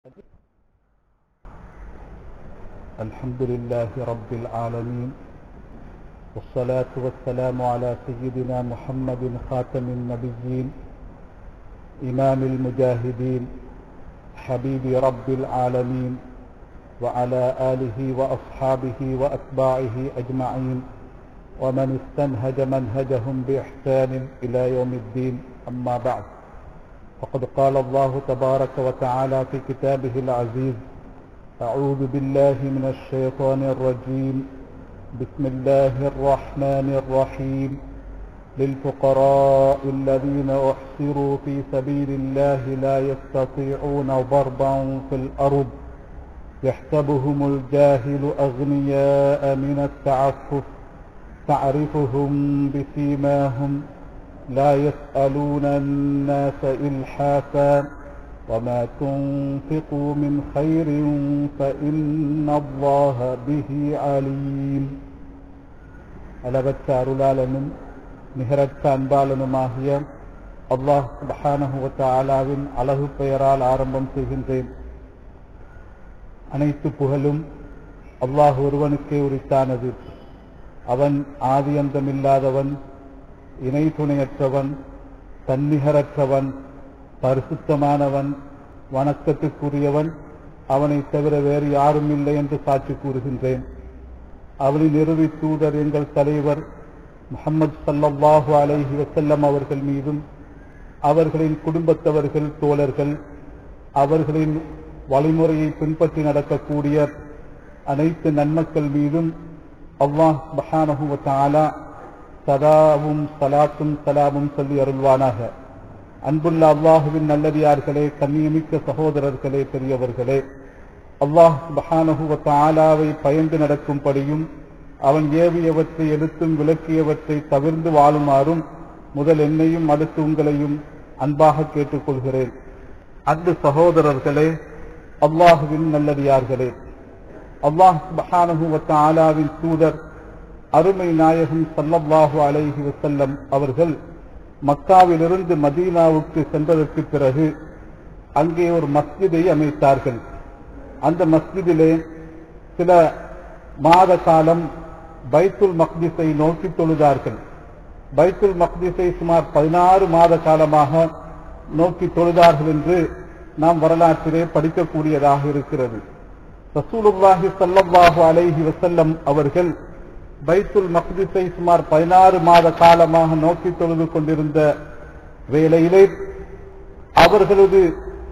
الحمد لله رب العالمين والصلاة والسلام على سيدنا محمد خاتم النبيين إمام المجاهدين حبيب رب العالمين وعلى آله وأصحابه وأتباعه أجمعين ومن استنهج منهجهم بإحسان إلى يوم الدين أما بعد فقد قال الله تبارك وتعالى في كتابه العزيز أعوذ بالله من الشيطان الرجيم بسم الله الرحمن الرحيم للفقراء الذين أحصروا في سبيل الله لا يستطيعون ضربا في الأرض يحسبهم الجاهل أغنياء من التعفف تعرفهم بسيماهم لا يسألون الناس إلحافا وما تنفقوا من خير فإن الله به عليم அளவற்ற அருளாளனும் நிகரற்ற அன்பாளனுமாகிய அல்லாஹ் சுபஹானஹு ஆலாவின் அழகு பெயரால் ஆரம்பம் செய்கின்றேன் அனைத்து புகழும் அல்லாஹ் ஒருவனுக்கே உரித்தானது அவன் ஆதியந்தமில்லாதவன் இணை துணையற்றவன் தன்னிகரற்றவன் பரிசுத்தமானவன் வணக்கத்துக்குரியவன் அவனை தவிர வேறு யாரும் இல்லை என்று சாட்சி கூறுகின்றேன் அவனின் இறுதி தூதர் எங்கள் தலைவர் முகமது சல்லல்லாஹு அலைஹி வசல்லம் அவர்கள் மீதும் அவர்களின் குடும்பத்தவர்கள் தோழர்கள் அவர்களின் வழிமுறையை பின்பற்றி நடக்கக்கூடிய அனைத்து நன்மக்கள் மீதும் அல்லாஹ் பஹானஹு தாலா சதாவும் சலாத்தும் சலாமும் சொல்லி அருள்வானாக அன்புள்ள அல்லாஹுவின் நல்லடியார்களே கண்ணியமிக்க சகோதரர்களே பெரியவர்களே அல்லாஹ் பஹானஹுவ ஆலாவை பயந்து நடக்கும்படியும் அவன் ஏவியவற்றை எடுத்தும் விளக்கியவற்றை தவிர்ந்து வாழுமாறும் முதல் என்னையும் அடுத்து உங்களையும் அன்பாக கேட்டுக்கொள்கிறேன் அன்பு சகோதரர்களே அல்லாஹுவின் நல்லடியார்களே அல்லாஹ் பஹானஹுவ ஆலாவின் தூதர் அருமை நாயகம் சல்லல்லாஹு அலைஹி வசல்லம் அவர்கள் மக்காவிலிருந்து மதீனாவுக்கு சென்றதற்கு பிறகு அங்கே ஒரு மஸ்ஜிதை அமைத்தார்கள் அந்த மஸ்ஜிதிலே சில மாத காலம் பைத்துல் மக்திஸை நோக்கி தொழுதார்கள் பைத்துல் மக்திஸை சுமார் பதினாறு மாத காலமாக நோக்கி தொழுதார்கள் என்று நாம் வரலாற்றிலே படிக்கக்கூடியதாக இருக்கிறது ரசூலுல்லாஹி சல்லல்லாஹு அலைஹி வசல்லம் அவர்கள் பைத்துல் மக்திஸை சுமார் பதினாறு மாத காலமாக நோக்கி தொழுது கொண்டிருந்த வேளையிலே அவர்களது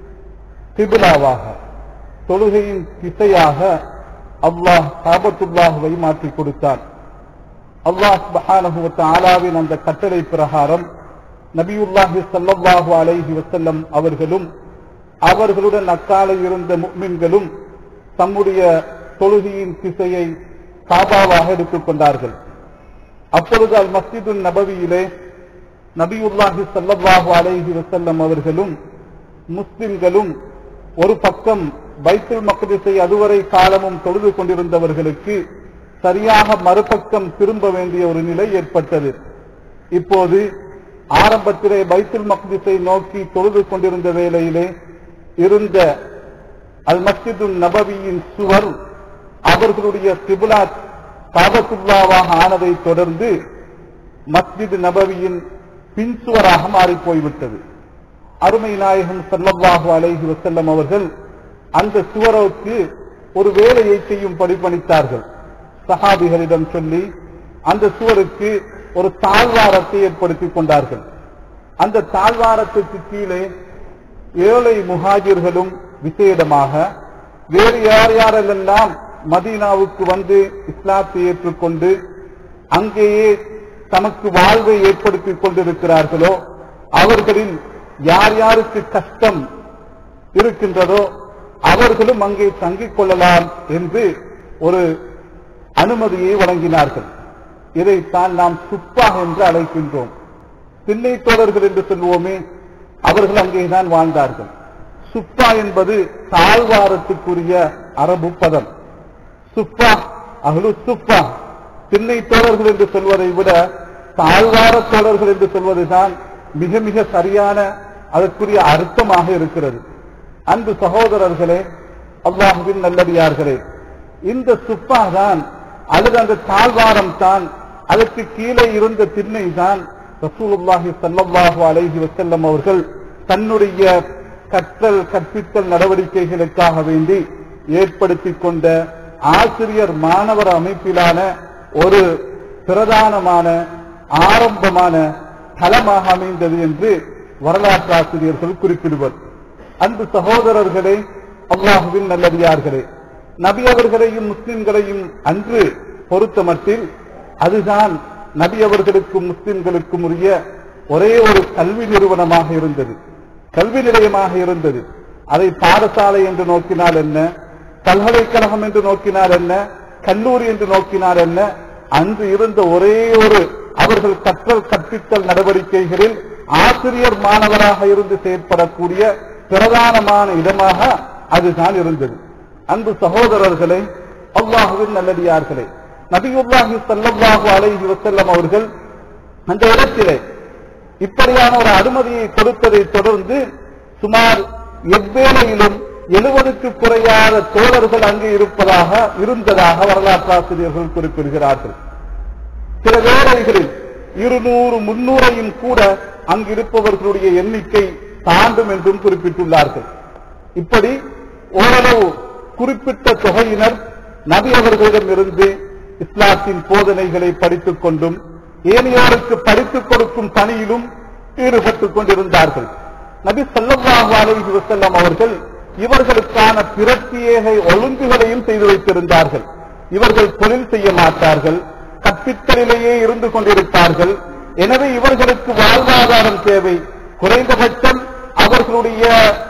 திபுலாவாக தொழுகையின் திசையாக அல்லாஹ் காபத்துல்லாஹுவை மாற்றிக் கொடுத்தார் அல்லாஹ் பஹானஹுவத்த ஆலாவின் அந்த கட்டளை பிரகாரம் நபியுல்லாஹி சல்லல்லாஹு அலைஹி வசல்லம் அவர்களும் அவர்களுடன் அக்காலை இருந்த முக்மின்களும் தம்முடைய தொழுகையின் திசையை காபாவாக எடுத்துக் கொண்டார்கள் அப்பொழுது அல் மஸ்ஜிதுல் நபவியிலே நபியுல்லாஹி சல்லல்லாஹு அலைஹி வசல்லம் அவர்களும் முஸ்லிம்களும் ஒரு பக்கம் பைத்துல் மக்திஸை அதுவரை காலமும் தொழுது கொண்டிருந்தவர்களுக்கு சரியாக மறுபக்கம் திரும்ப வேண்டிய ஒரு நிலை ஏற்பட்டது இப்போது ஆரம்பத்திலே பைத்துல் மக்திஸை நோக்கி தொழுது கொண்டிருந்த வேளையிலே இருந்த அல் மஸ்ஜிதுல் நபவியின் சுவர் அவர்களுடைய திபுலா காபத்துல்லாவாக ஆனதை தொடர்ந்து மஸ்ஜித் நபவியின் பின்சுவராக மாறிப் போய்விட்டது அருமை நாயகம் சல்லல்லாஹு அலைஹி வசல்லம் அவர்கள் அந்த சுவரோக்கு ஒரு வேலையை செய்யும் பணித்தார்கள் சஹாபிகளிடம் சொல்லி அந்த சுவருக்கு ஒரு தாழ்வாரத்தை ஏற்படுத்திக் கொண்டார்கள் அந்த தாழ்வாரத்துக்கு கீழே ஏழை முஹாஜிர்களும் விசேடமாக வேறு யார் யாரெல்லாம் மதீனாவுக்கு வந்து இஸ்லாத்தை ஏற்றுக்கொண்டு அங்கேயே தமக்கு வாழ்வை ஏற்படுத்திக் கொண்டிருக்கிறார்களோ அவர்களில் யார் யாருக்கு கஷ்டம் இருக்கின்றதோ அவர்களும் அங்கே தங்கிக் கொள்ளலாம் என்று ஒரு அனுமதியை வழங்கினார்கள் இதைத்தான் நாம் சுப்பா என்று அழைக்கின்றோம் திண்ணை தோழர்கள் என்று சொல்வோமே அவர்கள் அங்கேதான் வாழ்ந்தார்கள் சுப்பா என்பது தாழ்வாரத்துக்குரிய அரபு பதம் சுப்பா அகலு சுப்பா திண்ணை தோழர்கள் என்று சொல்வதை விட தாழ்வார தோழர்கள் என்று சொல்வதுதான் மிக மிக சரியான அதற்குரிய அர்த்தமாக இருக்கிறது அன்பு சகோதரர்களே அல்லாஹுவின் நல்லடியார்களே இந்த சுப்பா தான் அல்லது அந்த தாழ்வாரம் தான் அதற்கு கீழே இருந்த திண்ணை தான் ரசூலுல்லாஹி ஸல்லல்லாஹு அலைஹி வஸல்லம் அவர்கள் தன்னுடைய கற்றல் கற்பித்தல் நடவடிக்கைகளுக்காக வேண்டி ஏற்படுத்திக் கொண்ட ஆசிரியர் மாணவர் அமைப்பிலான ஒரு பிரதானமான ஆரம்பமான தளமாக அமைந்தது என்று வரலாற்று ஆசிரியர்கள் குறிப்பிடுவர் அன்பு சகோதரர்களே அல்லாஹுவின் நல்லடியார்களே நபி அவர்களையும் முஸ்லிம்களையும் அன்று பொறுத்தமட்டில் அதுதான் நபி அவர்களுக்கும் முஸ்லிம்களுக்கும் உரிய ஒரே ஒரு கல்வி நிறுவனமாக இருந்தது கல்வி நிலையமாக இருந்தது அதை பாடசாலை என்று நோக்கினால் என்ன பல்கலைக்கழகம் என்று நோக்கினால் என்ன கல்லூரி என்று நோக்கினால் என்ன அன்று இருந்த ஒரே ஒரு அவர்கள் கற்றல் கற்பித்தல் நடவடிக்கைகளில் ஆசிரியர் மாணவராக இருந்து செயற்படக்கூடிய பிரதானமான இடமாக அதுதான் இருந்தது அன்பு சகோதரர்களே அல்லாஹுவின் நல்லடியார்களே நபியுல்லாஹி ஸல்லல்லாஹு அலைஹி வஸல்லம் அவர்கள் அந்த இடத்திலே இப்படியான ஒரு அனுமதியை கொடுத்ததை தொடர்ந்து சுமார் எவ்வேளையிலும் எழுபதுக்கு குறையாத தோழர்கள் அங்கு இருப்பதாக இருந்ததாக வரலாற்றாசிரியர்கள் குறிப்பிடுகிறார்கள் சில வேளைகளில் இருநூறு முன்னூறையும் கூட அங்கு இருப்பவர்களுடைய எண்ணிக்கை தாண்டும் என்றும் குறிப்பிட்டுள்ளார்கள் இப்படி ஓரளவு குறிப்பிட்ட தொகையினர் நபி அவர்களிடமிருந்து இஸ்லாத்தின் போதனைகளை படித்துக் கொண்டும் ஏனையோருக்கு படித்துக் கொடுக்கும் பணியிலும் ஈடுபட்டுக் கொண்டிருந்தார்கள் நபி ஸல்லல்லாஹு அலைஹி வஸல்லம் அவர்கள் இவர்களுக்கான பிரத்யேக ஒழுங்குகளையும் செய்து வைத்திருந்தார்கள் இவர்கள் தொழில் செய்ய மாட்டார்கள் கற்பித்தலிலேயே இருந்து கொண்டிருப்பார்கள் எனவே இவர்களுக்கு வாழ்வாதாரம் தேவை குறைந்தபட்சம் அவர்களுடைய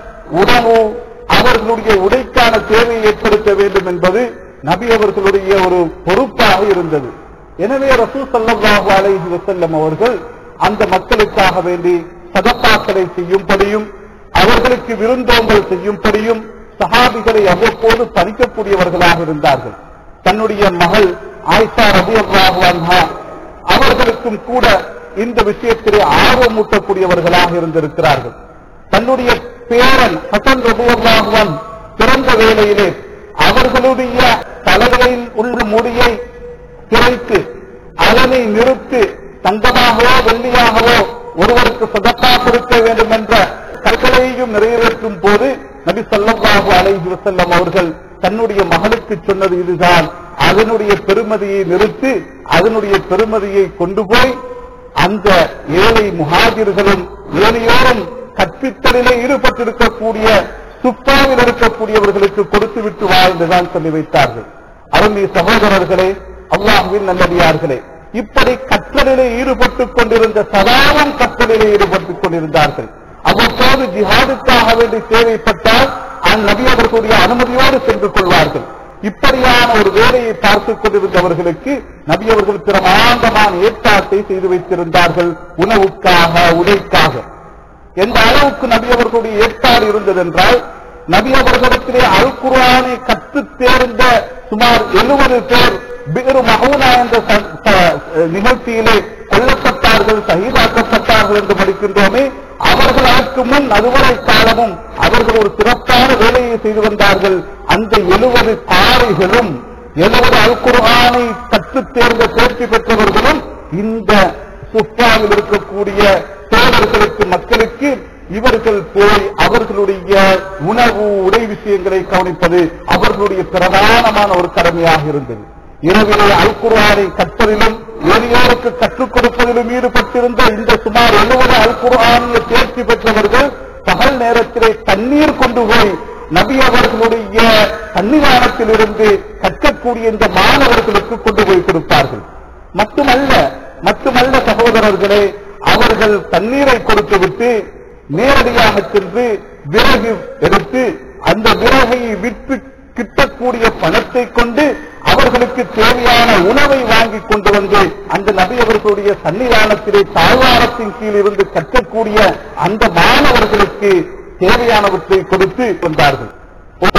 உணவு அவர்களுடைய உடைக்கான தேவையை ஏற்படுத்த வேண்டும் என்பது நபி அவர்களுடைய ஒரு பொறுப்பாக இருந்தது எனவே ரசூ ஸல்லல்லாஹு அலைஹி வஸல்லம் அவர்கள் அந்த மக்களுக்காக வேண்டி சதப்பாக்களை செய்யும்படியும் அவர்களுக்கு விருந்தோம்பல் செய்யும்படியும் சஹாபிகளை அவ்வப்போது பணிக்கக்கூடியவர்களாக இருந்தார்கள் தன்னுடைய மகள் ஆயிஷா ரபியல்லாஹு அன்ஹா அவர்களுக்கும் கூட இந்த விஷயத்திலே ஆர்வமூட்டக்கூடியவர்களாக இருந்திருக்கிறார்கள் தன்னுடைய பேரன் ஹசன் ரபியல்லாஹுவன் பிறந்த வேளையிலே அவர்களுடைய தலைகளில் உள்ள முடியை குறைத்து அதனை நிறுத்தி தங்கமாகவோ வெள்ளியாகவோ ஒருவருக்கு சதக்கா கொடுக்க வேண்டும் என்ற கற்களையும் நிறைவேற்றும் போது நபி ஸல்லல்லாஹு அலைஹி வஸல்லம் அவர்கள் தன்னுடைய மகளுக்கு சொன்னது இதுதான் அதனுடைய பெருமதியை நிறுத்தி அதனுடைய பெருமதியை கொண்டு போய் அந்த ஏழை முஹாஜிர்களும் ஏனையோரும் கற்பித்தலிலே ஈடுபட்டிருக்கக்கூடிய சுப்பாவில் இருக்கக்கூடியவர்களுக்கு கொடுத்து விட்டு வா என்றுதான் சொல்லி வைத்தார்கள் அருமை சகோதரர்களே அல்லாஹுவின் நல்லடியார்களே இப்படி கற்றலிலே ஈடுபட்டுக் கொண்டிருந்த சதாவும் கற்றலிலே ஈடுபட்டுக் கொண்டிருந்தார்கள் அவ்வப்போது ஜிஹாதுக்காக வேண்டி தேவைப்பட்டால் அந்நபி அவர்களுடைய அனுமதியோடு சென்று கொள்வார்கள் இப்படியான ஒரு வேலையை பார்த்துக் கொண்டிருந்தவர்களுக்கு நபி அவர்கள் பிரமாண்டமான ஏற்பாட்டை செய்து வைத்திருந்தார்கள் உணவுக்காக உடைக்காக எந்த அளவுக்கு நபி அவர்களுடைய ஏற்பாடு இருந்ததென்றால் நபி அவர்களிடத்திலே அல் குர்ஆனை கற்றுத் தேர்ந்த சுமார் எழுபது பேர் பிகரு மகூனா என்ற ச- ச- நிகழ்ச்சியிலே கொல்லப்பட்டார்கள் சகிதாக்கப்பட்டார்கள் என்று படிக்கின்றோமே அவர்கள் அதற்கு முன் அதுவரை காலமும் அவர்கள் ஒரு சிறப்பான வேலையை செய்து வந்தார்கள் அந்த எழுபது காரிகளும் எழுபது அல் குர்ஆனை கற்றுத் தேர்ந்த தேர்ச்சி பெற்றவர்களும் இந்த சுப்பாவில் இருக்கக்கூடிய தோழர்களுக்கு மக்களுக்கு இவர்கள் போய் அவர்களுடைய உணவு உடை விஷயங்களை கவனிப்பது அவர்களுடைய பிரதானமான ஒரு கடமையாக இருந்தது இரவிலே அல்குர்ஆனை கற்பதிலும் ஏனையோருக்கு கற்றுக் கொடுப்பதிலும் ஈடுபட்டிருந்த இந்த சுமார் எழுபது அல்குர்ஆனில் தேர்ச்சி பெற்றவர்கள் பகல் நேரத்திலே தண்ணீர் கொண்டு போய் நபி அவர்களுடைய சன்னிதானத்திலிருந்து கற்கக்கூடிய இந்த மாணவர்களுக்கு கொண்டு போய் கொடுப்பார்கள் மட்டுமல்ல மட்டுமல்ல சகோதரர்களே அவர்கள் தண்ணீரை கொடுத்துவிட்டு நேரடியாக சென்று விறகு எடுத்து அந்த விறகை விற்று கிட்டக்கூடிய பணத்தை கொண்டு அவர்களுக்கு தேவையான உணவை வாங்கி கொண்டு வந்து அந்த நபி அவர்களுடைய சன்னிதானத்திலே தாழ்வாரத்தின் கீழ் இருந்து கற்றக்கூடிய அந்த மாணவர்களுக்கு தேவையானவற்றை கொடுத்து வந்தார்கள் ஒரு கட்டத்தில்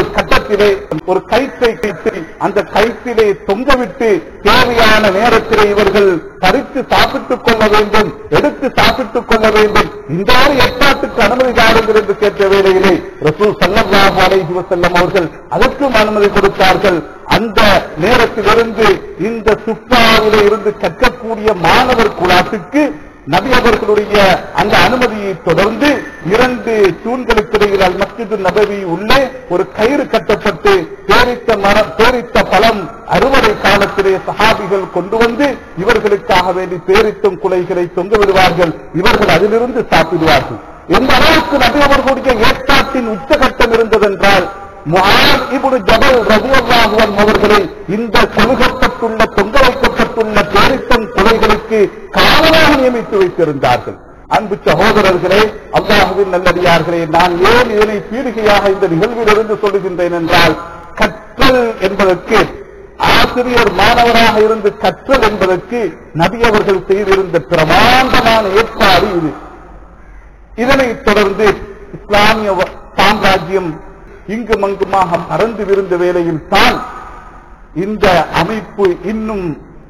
நேரத்திலே ஒரு கயிற்றை கட்டி அந்த கயிற்றிலே தொங்கவிட்டு தேவையான நேரத்திலே இவர்கள் பறித்து சாப்பிட்டுக் கொள்ள வேண்டும் எடுத்து சாப்பிட்டுக் கொள்ள வேண்டும் இந்த ஒரு ஏற்பாட்டுக்கு அனுமதி தாருங்கள் என்று கேட்ட வேளையிலே ரசூல் சல்லல்லாஹு அலைஹி வஸல்லம் அவர்கள் அதற்கும் அனுமதி கொடுத்தார்கள் அந்த நேரத்திலிருந்து இந்த சுப்பாவிலே இருந்து கற்கக்கூடிய மாணவர் குழாத்துக்கு நபி அவர்களுடைய அந்த அனுமதியை தொடர்ந்து இரண்டு தூண்களுக்கு இடையில் அல் மஸ்ஜிது நபவி உள்ளே ஒரு கயிறு கட்டப்பட்டு பேரித்த மர பேரித்த பழம் அறுவடை காலத்திலே சஹாபிகள் கொண்டு வந்து இவர்களுக்காக வேண்டி பேரித்தும் குலைகளை தொங்க விடுவார்கள் இவர்கள் அதிலிருந்து சாப்பிடுவார்கள் எந்த அளவுக்கு நபி அவர்களுடைய ஏற்பாட்டின் உச்சகட்டம் இருந்ததென்றால் முஆத் இப்னு ஜபல் ரலியல்லாஹு அன்ஹு அவர்களை இந்த சலுகப்பட்டுள்ள தொங்க வைக்கப்பட்டுள்ள பேரித்தம் குலைகளுக்கு காவலாக நியமித்து வைத்திருந்தார்கள் அன்பு சகோதரர்களே அல்லாஹுவின் நல்லடியார்களே நான் ஏன் இதனை பீடிகையாக இந்த நிகழ்விலிருந்து சொல்லுகின்றேன் என்றால் கற்றல் என்பதற்கு ஆசிரியர் மாணவராக இருந்து கற்றல் என்பதற்கு நபி அவர்கள் செய்திருந்த பிரமாண்டமான ஏற்பாடு இது இதனைத் தொடர்ந்து இஸ்லாமிய வ- சாம்ராஜ்யம் இங்கும் அங்குமாக பறந்து விருந்த வேளையில் தான் இந்த அமைப்பு இன்னும்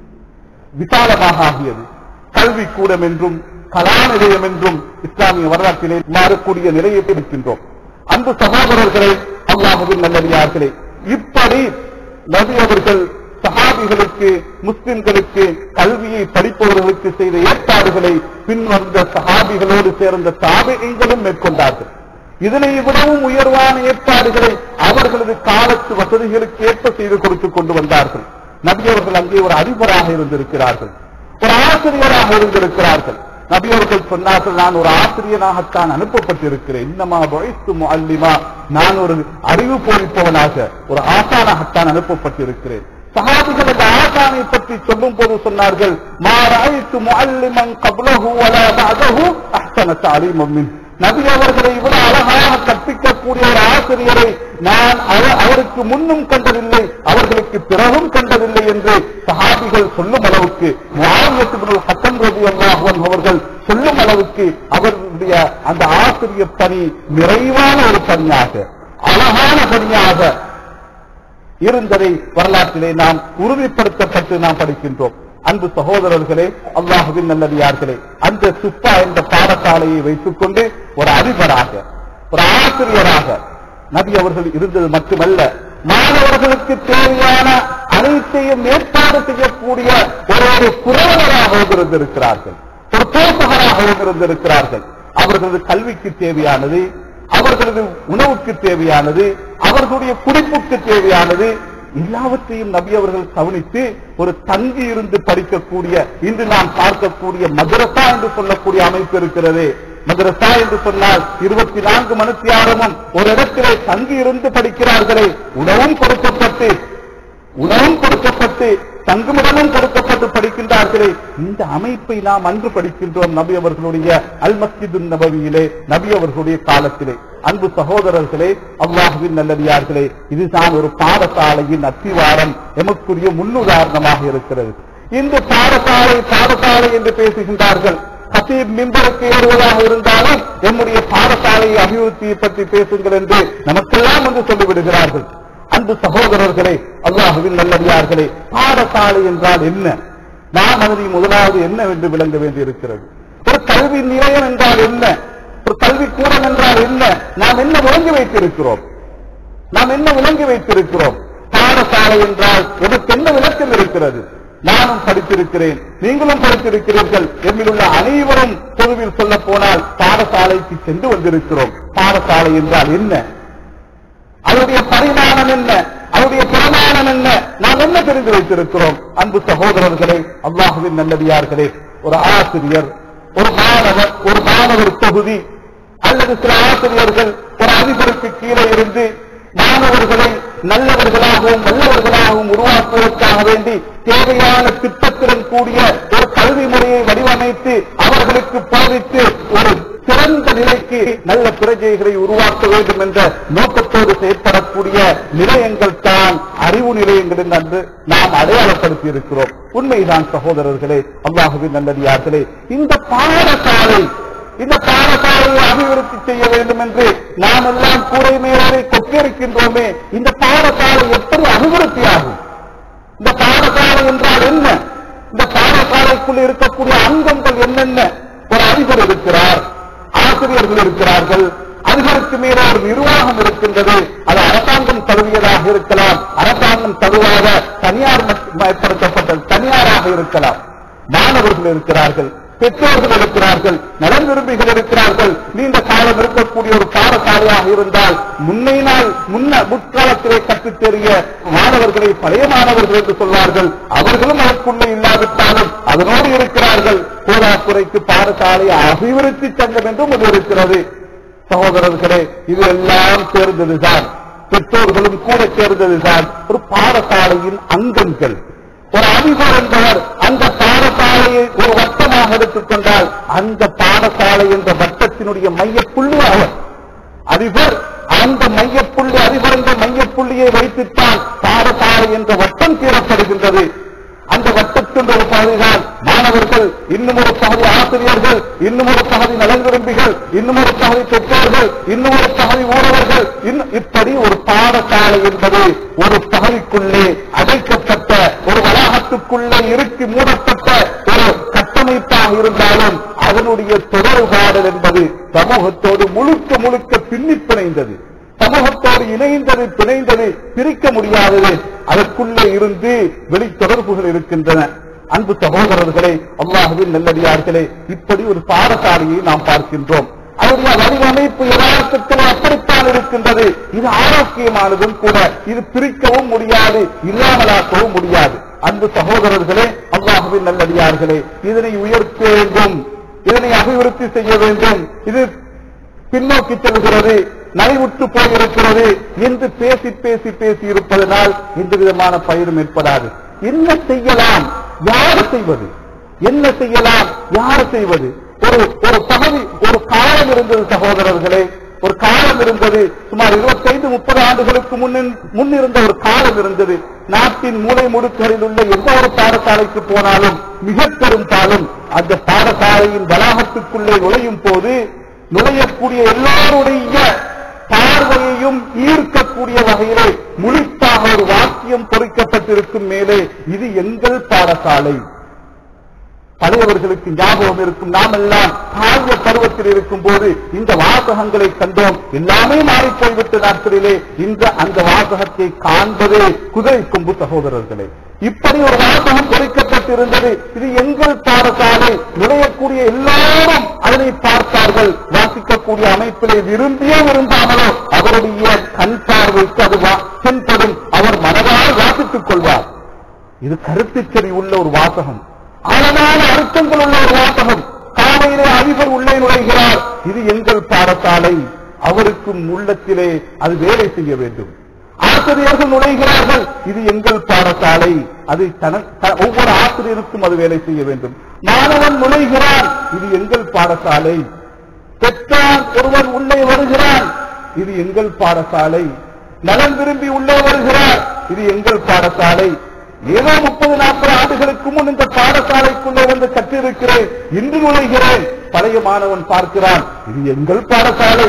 விசாலமாக ஆகியது கல்விக்கூடம் என்றும் கலா நிலையம் என்றும் இஸ்லாமிய வரலாற்றிலே மாறக்கூடிய நிலையை இருக்கின்றோம் அன்பு சகோதரர்களே அல்லாஹுவின் நல்லடியார்களே இப்படி நபி அவர்கள் சஹாபிகளுக்கு முஸ்லிம்களுக்கு கல்வியை படிப்பவர்களுக்கு செய்த ஏற்பாடுகளை பின்வந்த சஹாபிகளோடு சேர்ந்த தாபிகளும் மேற்கொண்டார்கள் இதனை விடவும் உயர்வான ஏற்பாடுகளை அவர்களது காலத்து வசதிகளுக்கு ஏற்ப செய்து கொடுத்துக் கொண்டு வந்தார்கள் நபி அவர்கள் அங்கே ஒரு அதிபராக இருந்திருக்கிறார்கள் ஒரு ஆசிரியராக இருந்திருக்கிறார்கள் நபி அவர்கள் சொன்னார்கள் நான் ஒரு ஆசிரியனாகத்தான் அனுப்பப்பட்டிருக்கிறேன் இன்னமா வயசு முஅல்லிமா நான் ஒரு அறிவு போதிப்பவனாக ஒரு ஆசானாகத்தான் அனுப்பப்பட்டிருக்கிறேன் சஹாபிகள் அந்த ஆசானை பற்றி சொல்லும் போது சொன்னார்கள் மா ரஅய்து முஅல்லிமன் கப்லஹு வலா பஅதஹு அஹ்ஸன தஅலீமன் மின் நபி அவர்களை இவ்வளவு அழகாக கற்பிக்கக்கூடிய ஒரு ஆசிரியரை நான் அவ- அவருக்கு முன்னும் கண்டதில்லை அவர்களுக்கு பிறகும் கண்டதில்லை என்று சஹாபிகள் சொல்லும் அளவுக்கு முஆவியத்துல் ஹசன் ரலியல்லாஹு அன்ஹு அவர்கள் சொல்லும் அளவுக்கு அவர்களுடைய அந்த ஆசிரியர் பணி நிறைவான ஒரு பணியாக அழகான பணியாக இருந்ததை வரலாற்றிலே நாம் உறுதிப்படுத்தப்பட்டு நாம் படிக்கின்றோம் அன்பு சகோதரர்களே அல்லாஹுவின் நல்லடியார்களே அந்த சுப்பா என்ற பாடசாலையை வைத்துக் கொண்டு ஒரு அதிபராக ஒரு ஆசிரியராக நபி அவர்கள் இருந்தது மட்டுமல்ல மாணவர்களுக்கு தேவையான அனைத்தையும் ஏற்பாடு செய்யக்கூடிய ஒரு ஒரு புரவலராகவும் இருந்திருக்கிறார்கள் ஒரு போசகராகவும் இருந்திருக்கிறார்கள் அவர்களது கல்விக்கு தேவையானது அவர்களது உணவுக்கு தேவையானது அவர்களுடைய குடிப்புக்கு தேவையானது எல்லாவற்றையும் நபி அவர்கள் கவனித்து ஒரு தங்கி இருந்து படிக்கக்கூடிய இன்று நாம் பார்க்கக்கூடிய மதரசா என்று சொல்லக்கூடிய அமைப்பு இருக்கிறது மதரசா என்று சொன்னால் இருபத்தி நான்கு மணித்தியாரமும் ஒரு இடத்திலே தங்கி இருந்து படிக்கிறார்களே உணவும் கொடுக்கப்பட்டு உணவும் கொடுக்கப்பட்டு தங்குமிடமும் கொடுக்கப்பட்டு படிக்கின்றார்களே இந்த அமைப்பை நாம் அன்று படிக்கின்றோம் நபி அவர்களுடைய அல் மஸ்ஜிது நபவியிலே நபி அவர்களுடைய காலத்திலே அன்பு சகோதரர்களே அல்லாஹுவின் நல்லடியார்களே இதுதான் ஒரு பாடசாலையின் அத்திவாரம் எமக்குரிய முன்னுதாரணமாக இருக்கிறது இந்த பாடசாலை பாடசாலை என்று பேசுகின்றார்கள் ஹசீப் மிம்பருக்கு ஏறுவதாக இருந்தாலும் எம்முடைய பாடசாலை அபிவிருத்தியை பற்றி பேசுங்கள் என்று நமக்கெல்லாம் வந்து சொல்லிவிடுகிறார்கள் அன்பு சகோதரர்களே அல்லாஹுவின் நல்லடியார்களே பாடசாலை என்றால் என்ன நாம் அதனை முதலாவது என்னவென்று விளங்க வேண்டியிருக்கிறது ஒரு கல்வி நிலையம் என்றால் என்ன ஒரு கல்விக்கூடம் என்றால் என்ன நாம் என்ன விளங்கி வைத்திருக்கிறோம் நாம் என்ன விளங்கி வைத்திருக்கிறோம் பாடசாலை என்றால் எதற்கு என்ன விளக்கம் இருக்கிறது நானும் படித்திருக்கிறேன் நீங்களும் படித்திருக்கிறீர்கள் எம்மிலுள்ள அனைவரும் பொதுவில் சொல்ல போனால் பாடசாலைக்கு சென்று வந்திருக்கிறோம் பாடசாலை என்றால் என்ன அவருடைய பரிமாணம் என்ன அவருடைய பிரமாணம் என்ன நாம் என்ன தெரிந்து வைத்திருக்கிறோம் அன்பு சகோதரர்களே அல்லாஹுவின் நல்லடியார்களே ஒரு ஆசிரியர் ஒரு மாணவர் ஒரு மாணவர் தொகுதி அல்லது சில ஆசிரியர்கள் ஒரு அதிபருக்கு கீழே இருந்து மாணவர்களை நல்லவர்களாகவும் நல்லவர்களாகவும் உருவாக்குவதற்காக வேண்டி தேவையான திட்டத்துடன் கூடிய ஒரு கல்வி முறையை வடிவமைத்து அவர்களுக்கு போதித்து ஒரு சிறந்த நிலைக்கு நல்ல பிரஜைகளை உருவாக்க வேண்டும் என்ற நோக்கத்தோடு செயற்படக்கூடிய நிலையங்கள் தான் அறிவு நிலையங்கள் என்று நாம் அடையாளப்படுத்தி இருக்கிறோம் உண்மைதான் சகோதரர்களே அல்லாஹுவின் நல்லடியார்களே இந்த பாடசாலை இந்த பாடசாலையை அபிவிருத்தி செய்ய வேண்டும் என்று நாம் எல்லாம் கூரை மேலே கொட்டியிருக்கின்றோமே இந்த பாடசாலை எப்படி அபிவிருத்தி ஆகும் இந்த பாடசாலை என்றால் என்ன இந்த பாடசாலைக்குள் இருக்கக்கூடிய அங்கங்கள் என்னென்ன ஒரு அதிபர் இருக்கிறார் ஆசிரியர்கள் இருக்கிறார்கள் அதிபருக்கு மேலே ஒரு நிர்வாகம் இருக்கின்றது அது அரசாங்கம் தழுவியதாக இருக்கலாம் அரசாங்கம் தழுவாத தனியார் மயப்படுத்தப்பட்ட தனியாராக இருக்கலாம் மாணவர்கள் இருக்கிறார்கள் பெற்றோர்கள் இருக்கிறார்கள் நலன் விரும்பிகள் இருக்கிறார்கள் நீண்ட காலம் இருக்கக்கூடிய ஒரு பாடசாலையாக இருந்தால் முன்னை நாள் முன்ன முற்காலத்திலே கற்றுத் தெரிய மாணவர்களை பழைய மாணவர்கள் என்று சொல்வார்கள் அவர்களும் அதற்குள்ளே இல்லாவிட்டாலும் அதனோடு இருக்கிறார்கள் போதாக்குறைக்கு பாடசாலை அபிவிருத்தி சங்கம் என்றும் ஒன்று இருக்கிறது சகோதரர்களே இது எல்லாம் சேர்ந்ததுதான் பெற்றோர்களும் கூட சேர்ந்ததுதான் ஒரு பாடசாலையின் அங்கங்கள் ஒரு அதிபர் என்பவர் அந்த பாடசாலையை ஒரு வட்டமாக எடுத்துக்கொண்டால் அந்த பாடசாலை என்ற வட்டத்தினுடைய மையப்புள்ளி அவர் அதிபர் அந்த மையப்புள்ளி அதிபர் என்ற மையப்புள்ளியை வைத்துத்தான் பாடசாலை என்ற வட்டம் தீரப்படுகின்றது அந்த வட்டத்தின் ஒரு பகுதிதான் மாணவர்கள் இன்னும் ஒரு பகுதி ஆசிரியர்கள் இன்னும் ஒரு பகுதி நலன் விரும்பிகள் இன்னும் ஒரு பகுதி பெற்றோர்கள் இன்னும் ஒரு பகுதி ஊரவர்கள் இன்னும் இப்படி ஒரு பாடசாலை என்பது ஒரு பகுதிக்குள்ளே அடைக்கப்பட்ட ஒரு வளாகத்துக்குள்ளே இறுக்கி மூடப்பட்ட ஒரு கட்டமைப்பாக இருந்தாலும் அதனுடைய தொடர்பாடல் என்பது சமூகத்தோடு முழுக்க முழுக்க பின்னி பிணைந்தது சமூகத்தோடு இணைந்தது பிணைந்தது பிரிக்க முடியாதது அதற்குள்ளே இருந்து வெளி தொடர்புகள் இருக்கின்றன அன்பு சகோதரர்களே அல்லாஹுவின் நல்லடியார்களே இப்படி ஒரு பாடசாலையை நாம் பார்க்கின்றோம் அவருடைய வடிவமைப்பு யதார்த்தத்தில் அப்படித்தான் இருக்கின்றது இது ஆரோக்கியமானதும் கூட இது பிரிக்கவும் முடியாது இல்லாமலாக்கவும் முடியாது அன்பு சகோதரர்களே அல்லாஹுவின் நல்லடியார்களே இதனை உயர்த்த வேண்டும் இதனை அபிவிருத்தி செய்ய வேண்டும் இது பின்னோக்கி செல்கிறது நலிவுற்று போயிருக்கிறது என்று பேசி பேசி பேசி இருப்பதனால் எந்த விதமான பயனும் ஏற்படாது என்ன செய்யலாம் யார் செய்வது என்ன செய்யலாம் யார் செய்வது ஒரு ஒரு பகுதி ஒரு காலம் இருந்தது சகோதரர்களே ஒரு காலம் இருந்தது சுமார் இருபத்தைந்து முப்பது ஆண்டுகளுக்கு முன்னின் முன்னிருந்த ஒரு காலம் இருந்தது நாட்டின் மூலை முடுக்குகளில் உள்ள எந்த ஒரு பாடசாலைக்கு போனாலும் மிக பெரும்பாலும் அந்த பாடசாலையின் வளாகத்துக்குள்ளே நுழையும் போது நுழையக்கூடிய எல்லாருடைய பார்வையையும் ஈர்க்கக்கூடிய வகையிலே முழுத்தாக ஒரு வாக்கியம் பொறிக்கப்பட்டிருக்கும் மேலே இது எங்கள் பாடசாலை பழையவர்களுக்கு ஞாபகம் இருக்கும் நாம் எல்லாம் காவிய பருவத்தில் இருக்கும் போது இந்த வாசகங்களை கண்டோம் எல்லாமே மாறி போய்விட்ட நாட்களிலே இந்த அந்த வாசகத்தை காண்பதே குதிரை கொம்பு சகோதரர்களே இப்படி ஒரு வாசகம் பொறிக்கப்பட்டிருந்தது இது எங்கள் பாடசாலை நுழையக்கூடிய எல்லாரும் அதனை பார்த்தார்கள் வாசிக்கக்கூடிய அமைப்பிலே விரும்பியோ விரும்பாமலோ அவருடைய கண் பார்வைக்கு அது வா- தென்படும் அவர் மனதால் வாசித்துக் கொள்வார் இது கருத்துச்செறி உள்ள ஒரு வாசகம் ஆழமான அர்த்தங்கள் உள்ள ஒரு வாசகம் காலையிலே அதிபர் உள்ளே நுழைகிறார் இது எங்கள் பாடசாலை அவருக்கும் உள்ளத்திலே அது வேலை செய்ய வேண்டும் ஆசிரியர்கள் நுழைகிறார்கள் இது எங்கள் பாடசாலை அது தன- த- ஒவ்வொரு ஆசிரியருக்கும் அது வேலை செய்ய வேண்டும் மாணவன் நுழைகிறான் இது எங்கள் பாடசாலை பெற்றான் ஒருவன் உள்ளே வருகிறான் இது எங்கள் பாடசாலை நலன் விரும்பி உள்ளே வருகிறார் இது எங்கள் பாடசாலை ஏதோ முப்பது நாற்பது ஆண்டுகளுக்கு முன் இந்த பாடசாலைக்குள்ளே வந்து கற்றிருக்கிறேன் இன்று நுழைகிறேன் பழைய மாணவன் பார்க்கிறான் இது எங்கள் பாடசாலை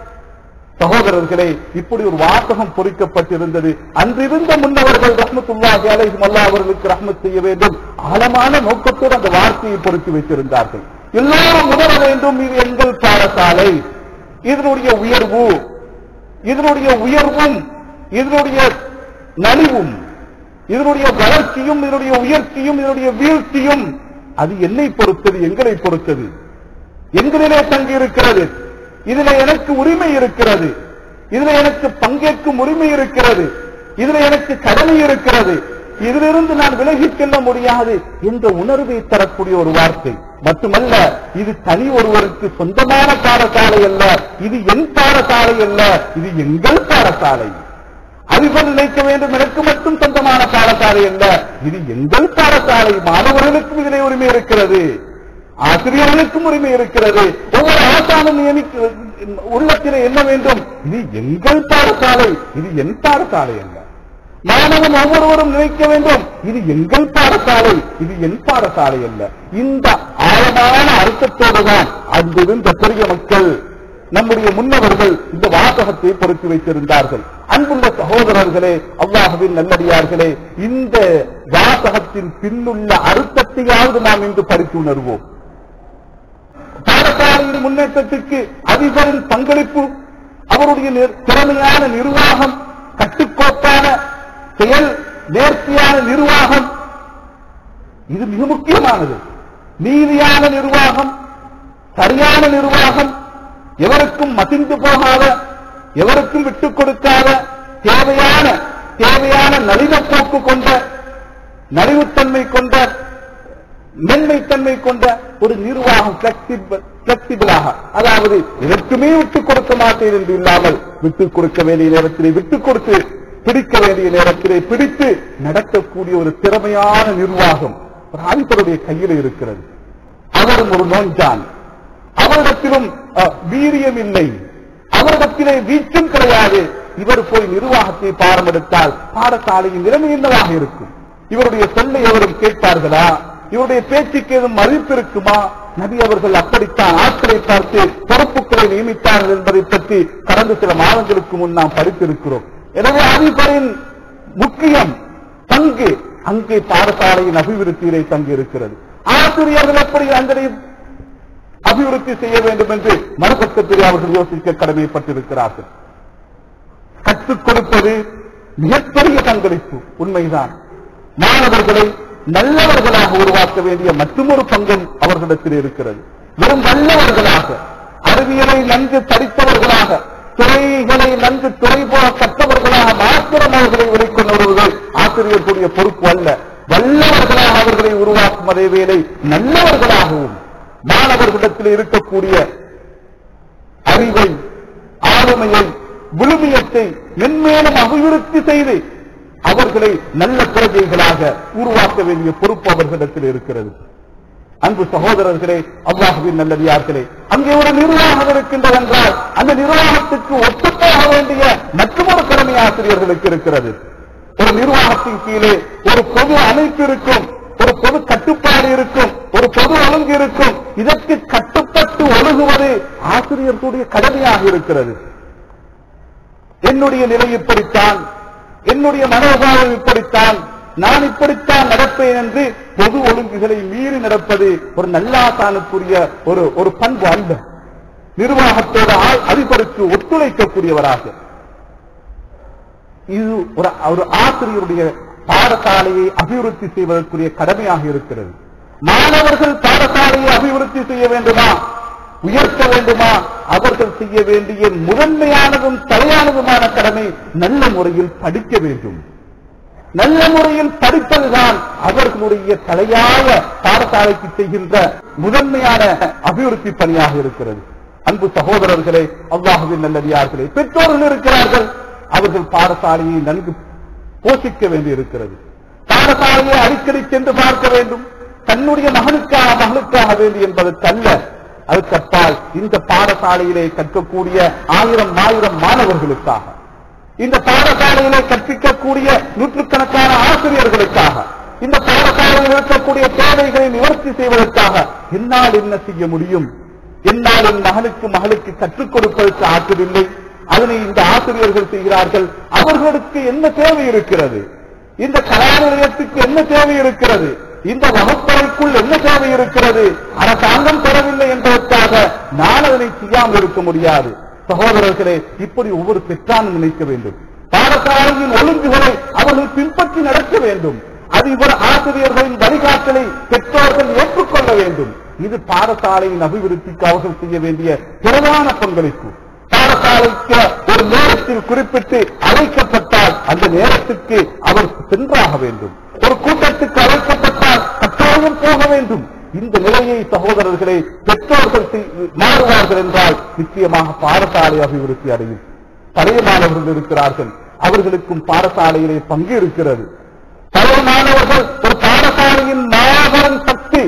சகோதரர்களே இப்படி ஒரு வாசகம் பொறிக்கப்பட்டிருந்தது அன்றிருந்த முன்னவர்கள் ரஹ்மத்துல்லாஹி அலைஹிம் அல்லாஹ் அவர்களுக்கு ரஹ்மத் செய்ய வேண்டும் ஆழமான நோக்கத்தோடு அந்த வார்த்தையை பொருத்தி வைத்திருந்தார்கள் எல்லாரும் உணர வேண்டும் இது எங்கள் பாடசாலை இதனுடைய உயர்வு இதனுடைய உயர்வும் இதனுடைய நலிவும் இதனுடைய வளர்ச்சியும் இதனுடைய உயர்ச்சியும் இதனுடைய வீழ்ச்சியும் அது என்னை பொறுத்தது எங்களை பொறுத்தது எங்களிலே தங்கி இருக்கிறது இதுல எனக்கு உரிமை இருக்கிறது இதுல எனக்கு பங்கேற்கும் உரிமை இருக்கிறது இதுல எனக்கு கடமை இருக்கிறது இதிலிருந்து நான் விலகிச் செல்ல முடியாது என்ற உணர்வை தரக்கூடிய ஒரு வார்த்தை மட்டுமல்ல இது தனி ஒருவருக்கு சொந்தமான பாடசாலை அல்ல இது என் பாடசாலை அல்ல இது எங்கள் பாடசாலை அதிபர் நினைக்க வேண்டும் எனக்கு மட்டும் சொந்தமான பாடசாலை அல்ல இது எங்கள் பாடசாலை மாணவர்களுக்கும் இதிலே உரிமை இருக்கிறது ஆசிரியர்களுக்கும் உரிமை இருக்கிறது ஒவ்வொரு அரசாங்கம் நியமிக்க உள்ளத்திலே என்ன வேண்டும் இது எங்கள் பாடசாலை இது என் பாடசாலை அல்ல மாணவன் ஒவ்வொருவரும் நினைக்க வேண்டும் இது எங்கள் பாடசாலை இது என் பாடசாலை அல்ல இந்த ஆழமான அர்த்தத்தோடு தான் அங்கிருந்த பெரிய மக்கள் நம்முடைய முன்னவர்கள் இந்த வாசகத்தை பொருத்தி வைத்திருந்தார்கள் அன்புள்ள சகோதரர்களே அல்லாஹுவின் நல்லடியார்களே இந்த வாசகத்தின் பின்னுள்ள அர்த்தத்தையாவது நாம் இன்று படித்து உணர்வோம் பாடசாலையின் முன்னேற்றத்துக்கு அதிபரின் பங்களிப்பு அவருடைய நிர்- திறமையான நிர்வாகம் கட்டுக்கோப்பான செயல் நேர்த்தியான நிர்வாகம் இது மிக முக்கியமானது நீதியான நிர்வாகம் சரியான நிர்வாகம் எவருக்கும் மசிந்து போகாத எவருக்கும் விட்டுக் கொடுக்காத தேவையான தேவையான நளினப்போக்கு கொண்ட நலிவுத்தன்மை கொண்ட மென்மைத்தன்மை கொண்ட ஒரு நிர்வாகம் பிளெக்சிபிளாக அதாவது எதற்குமே விட்டுக் கொடுக்க மாட்டேன் என்று இல்லாமல் விட்டுக் கொடுக்க வேண்டிய நேரத்திலே விட்டுக் கொடுத்து பிடிக்க வேண்டிய நேரத்திலே பிடித்து நடக்கக்கூடிய ஒரு திறமையான நிர்வாகம் ஒரு அதிபருடைய கையில் இருக்கிறது அவரும் ஒரு நோஞ்சான் அவரிடத்திலும் அஹ், வீரியம் இல்லை அவரிடத்திலே வீச்சும் கிடையாது இவர் போய் நிர்வாகத்தை பாரமெடுத்தால் பாடசாலையின் நிலைமை என்னவாக இருக்கும் இவருடைய சொல்லை எவரும் கேட்பார்களா இவருடைய பேச்சுக்கு ஏதும் மதிப்பு இருக்குமா நபி அவர்கள் அப்படித்தான் ஆட்களை பார்த்து பொறுப்புகளை நியமித்தார்கள் என்பதை பற்றி கடந்த சில மாதங்களுக்கு முன் நாம் படித்திருக்கிறோம் எனவே அதிபரின் முக்கியம் பங்கு அங்கே பாடசாலையின் அபிவிருத்தியிலே தங்கி இருக்கிறது ஆசிரியர்கள் எப்படி அந்த அபிவிருத்தி செய்ய வேண்டும் என்று மறுபக்கத்திலே அவர்கள் யோசிக்க கடமைப்பட்டிருக்கிறார்கள் கற்றுக் கொடுப்பது மிகப்பெரிய பங்களிப்பு உண்மைதான் மாணவர்களை நல்லவர்களாக உருவாக்க வேண்டிய மற்றொரு பங்கும் அவர்களிடத்தில் இருக்கிறது வெறும் நல்லவர்களாக அறிவியலை நன்கு படித்தவர்களாக துறைகளை நன்கு துறை போல கற்றவர்களாக மாத்திரம் அவர்களை வெளிக்கொண்டு வருவது ஆசிரியர்களுடைய பொறுப்பு அல்ல வல்லவர்களாக அவர்களை உருவாக்கும் அதே வேளை நல்லவர்களாகவும் மாணவர்களிடத்தில் இருக்கக்கூடிய அறிவை ஆளுமையை விழுமியத்தை மென்மேலும் அபிவிருத்தி செய்து அவர்களை நல்ல பிரஜைகளாக உருவாக்க வேண்டிய பொறுப்பு அவர்களிடத்தில் இருக்கிறது அன்பு சகோதரர்களே அல்லாஹுவின் நல்லடியார்களே அங்கே ஒரு நிர்வாகம் இருக்கின்றது என்றால் அந்த நிர்வாகத்துக்கு ஒத்துப்போக வேண்டிய மற்றொரு கடமை ஆசிரியர்களுக்கு இருக்கிறது ஒரு நிர்வாகத்தின் கீழே ஒரு பொது அமைப்பு இருக்கும் ஒரு பொது கட்டுப்பாடு இருக்கும் ஒரு பொது ஒழுங்கு இருக்கும் இதற்கு கட்டுப்பட்டு ஒழுகுவது ஆசிரியர்களுடைய கடமையாக இருக்கிறது என்னுடைய நிலை இப்படித்தான் என்னுடைய மனோபாவம் இப்படித்தான் நான் இப்படித்தான் நடப்பேன் என்று பொது ஒழுங்குகளை மீறி நடப்பது ஒரு நல்லாசானுக்குரிய ஒரு ஒரு பண்பு அல்ல நிர்வாகத்தோடு ஆ- அதிபருக்கு ஒத்துழைக்கக்கூடியவராக இது ஒரு ஒரு ஆசிரியருடைய பாடசாலையை அபிவிருத்தி செய்வதற்குரிய கடமையாக இருக்கிறது மாணவர்கள் பாடசாலையை அபிவிருத்தி செய்ய வேண்டுமா உயர்த்த வேண்டுமா அவர்கள் செய்ய வேண்டிய முதன்மையானதும் தலையானதுமான கடமை நல்ல முறையில் படிக்க வேண்டும் நல்ல முறையில் படிப்பதுதான் அவர்களுடைய தலையாய பாடசாலைக்கு செய்கின்ற முதன்மையான அபிவிருத்தி பணியாக இருக்கிறது அன்பு சகோதரர்களே அல்லாஹுவின் நல்லடியார்களே பெற்றோர்கள் இருக்கிறார்கள் அவர்கள் பாடசாலையை நன்கு போஷிக்க வேண்டியிருக்கிறது பாடசாலையை அடிக்கடி சென்று பார்க்க வேண்டும் தன்னுடைய மகனுக்காக மகளுக்காக வேண்டி என்பதற்கல்ல அதுக்கப்பால் இந்த பாடசாலையிலே கற்கக்கூடிய ஆயிரம் ஆயிரம் மாணவர்களுக்காக இந்த பாடசாலையிலே கற்பிக்கக்கூடிய நூற்றுக்கணக்கான ஆசிரியர்களுக்காக இந்த பாடசாலையில் இருக்கக்கூடிய தேவைகளை நிவர்த்தி செய்வதற்காக என்னால் என்ன செய்ய முடியும் என்னால் என் மகனுக்கு மகளுக்கு கற்றுக் கொடுப்பதற்கு ஆற்றவில்லை அதனை இந்த ஆசிரியர்கள் செய்கிறார்கள் அவர்களுக்கு என்ன தேவை இருக்கிறது இந்த கலா நிலையத்துக்கு என்ன தேவை இருக்கிறது இந்த வகுப்பறைக்குள் என்ன தேவை இருக்கிறது அரசாங்கம் தரவில்லை என்பதற்காக நான் அதனை செய்யாமல் இருக்க முடியாது சகோதரர்களே இப்படி ஒவ்வொரு பெற்றானும் நினைக்க வேண்டும் பாடசாலையின் ஒழுங்குகளை அவர்கள் பின்பற்றி நடக்க வேண்டும் அது இவர் ஆசிரியர்களின் வழிகாட்டலை பெற்றோர்கள் ஏற்றுக்கொள்ள வேண்டும் இது பாடசாலையின் அபிவிருத்திக்கு அவர்கள் செய்ய வேண்டிய பிரதான பங்களிப்பு பாடசாலைக்கு ஒரு நேரத்தில் குறிப்பிட்டு அழைக்கப்பட்டால் அந்த நேரத்துக்கு அவர் சென்றாக வேண்டும் ஒரு கூட்டத்துக்கு அழைக்கப்பட்டால் கட்டாயம் போக வேண்டும் இந்த நிலையை சகோதரர்களை பெற்றோர்கள் செய்- மாறுவார்கள் என்றால் நிச்சயமாக பாடசாலை அபிவிருத்தி அடையும் பழைய மாணவர்கள் இருக்கிறார்கள் அவர்களுக்கும் பாடசாலையிலே பங்கு இருக்கிறது பழைய மாணவர்கள் ஒரு பாடசாலையின் மாபெரும் சக்தி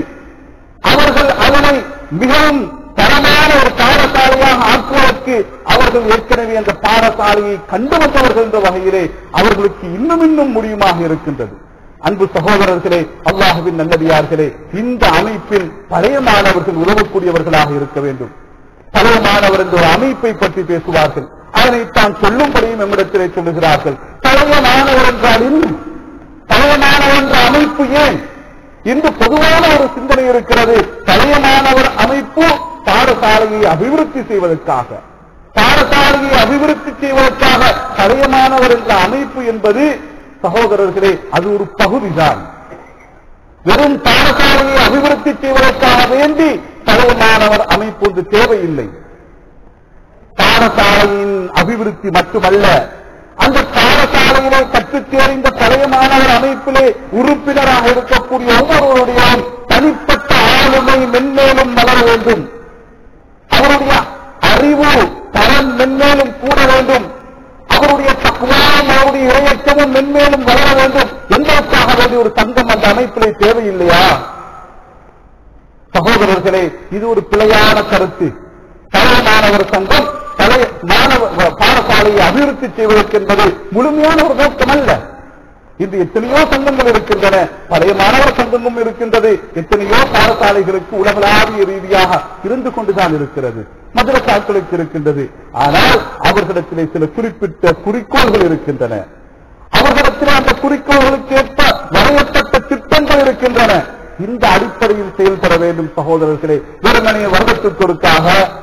அவர்கள் அதனை மிகவும் தரமான ஒரு பாடசாலையாக ஆக்குவதற்கு அவர்கள் ஏற்கனவே அந்த பாடசாலையை கண்டு வந்தவர்கள் என்ற வகையிலே அவர்களுக்கு இன்னும் இன்னும் முடியுமாக இருக்கின்றது அன்பு சகோதரர்களே அல்லாஹுவின் நல்லடியார்களே இந்த அமைப்பில் பழைய மாணவர்கள் உதவக்கூடியவர்களாக இருக்க வேண்டும் பழைய மாணவர் என்ற ஒரு அமைப்பை பற்றி பேசுவார்கள் அதனை தான் சொல்லும்படியும் நம்மிடத்திலே சொல்லுகிறார்கள் பழைய மாணவர் என்றால் என்ன பழைய மாணவர் என்ற அமைப்பு ஏன் இன்று பொதுவான ஒரு சிந்தனை இருக்கிறது பழைய மாணவர் அமைப்பு பாடசாலையை அபிவிருத்தி செய்வதற்காக பாடசாலையை அபிவிருத்தி செய்வதற்காக பழைய மாணவர் என்ற அமைப்பு என்பது சகோதரர்களே அது ஒரு பகுதிதான் வெறும் பாடசாலையை அபிவிருத்தி செய்வதற்காக வேண்டி பழைய மாணவர் அமைப்பு ஒன்று தேவையில்லை பாடசாலையின் அபிவிருத்தி மட்டுமல்ல அந்த பாடசாலையிலே கற்றுத் தேர்ந்த பழைய மாணவர் அமைப்பிலே உறுப்பினராக இருக்கக்கூடிய ஒவ்வொருவருடைய தனிப்பட்ட ஆளுமை மென்மேலும் வளர வேண்டும் அவருடைய அறிவு தரம் மென்மேலும் கூட வேண்டும் அவருடைய தக்குவாம் அவருடைய இரையற்றமும் மென்மேலும் வளர வேண்டும் என்பதற்காக வேண்டிய ஒரு சங்கம் அந்த அமைப்பிலே தேவையில்லையா சகோதரர்களே இது ஒரு பிழையான கருத்து பழைய மாணவர் சங்கம் பழைய மாணவ பாடசாலையை அபிவிருத்தி செய்வதற்கு என்பது முழுமையான ஒரு நோக்கம் அல்ல இன்று எத்தனையோ சங்கங்கள் இருக்கின்றன பழைய மாணவர் சங்கமும் இருக்கின்றது எத்தனையோ பாடசாலைகளுக்கு உலகளாவிய ரீதியாக இருந்து கொண்டுதான் இருக்கிறது மதுரசாக்களுக்கு இருக்கின்றது ஆனால் அவர்களிடத்திலே சில குறிப்பிட்ட குறிக்கோள்கள் இருக்கின்றன அவர்களிடத்திலே அந்த குறிக்கோள்களுக்கு ஏற்ப வரையப்பட்ட திட்டங்கள் இருக்கின்றன இந்த அடிப்படையில் செயல்பட வேண்டும் சகோதரர்களே வெறுமனைய வருடத்திற்கொருக்காக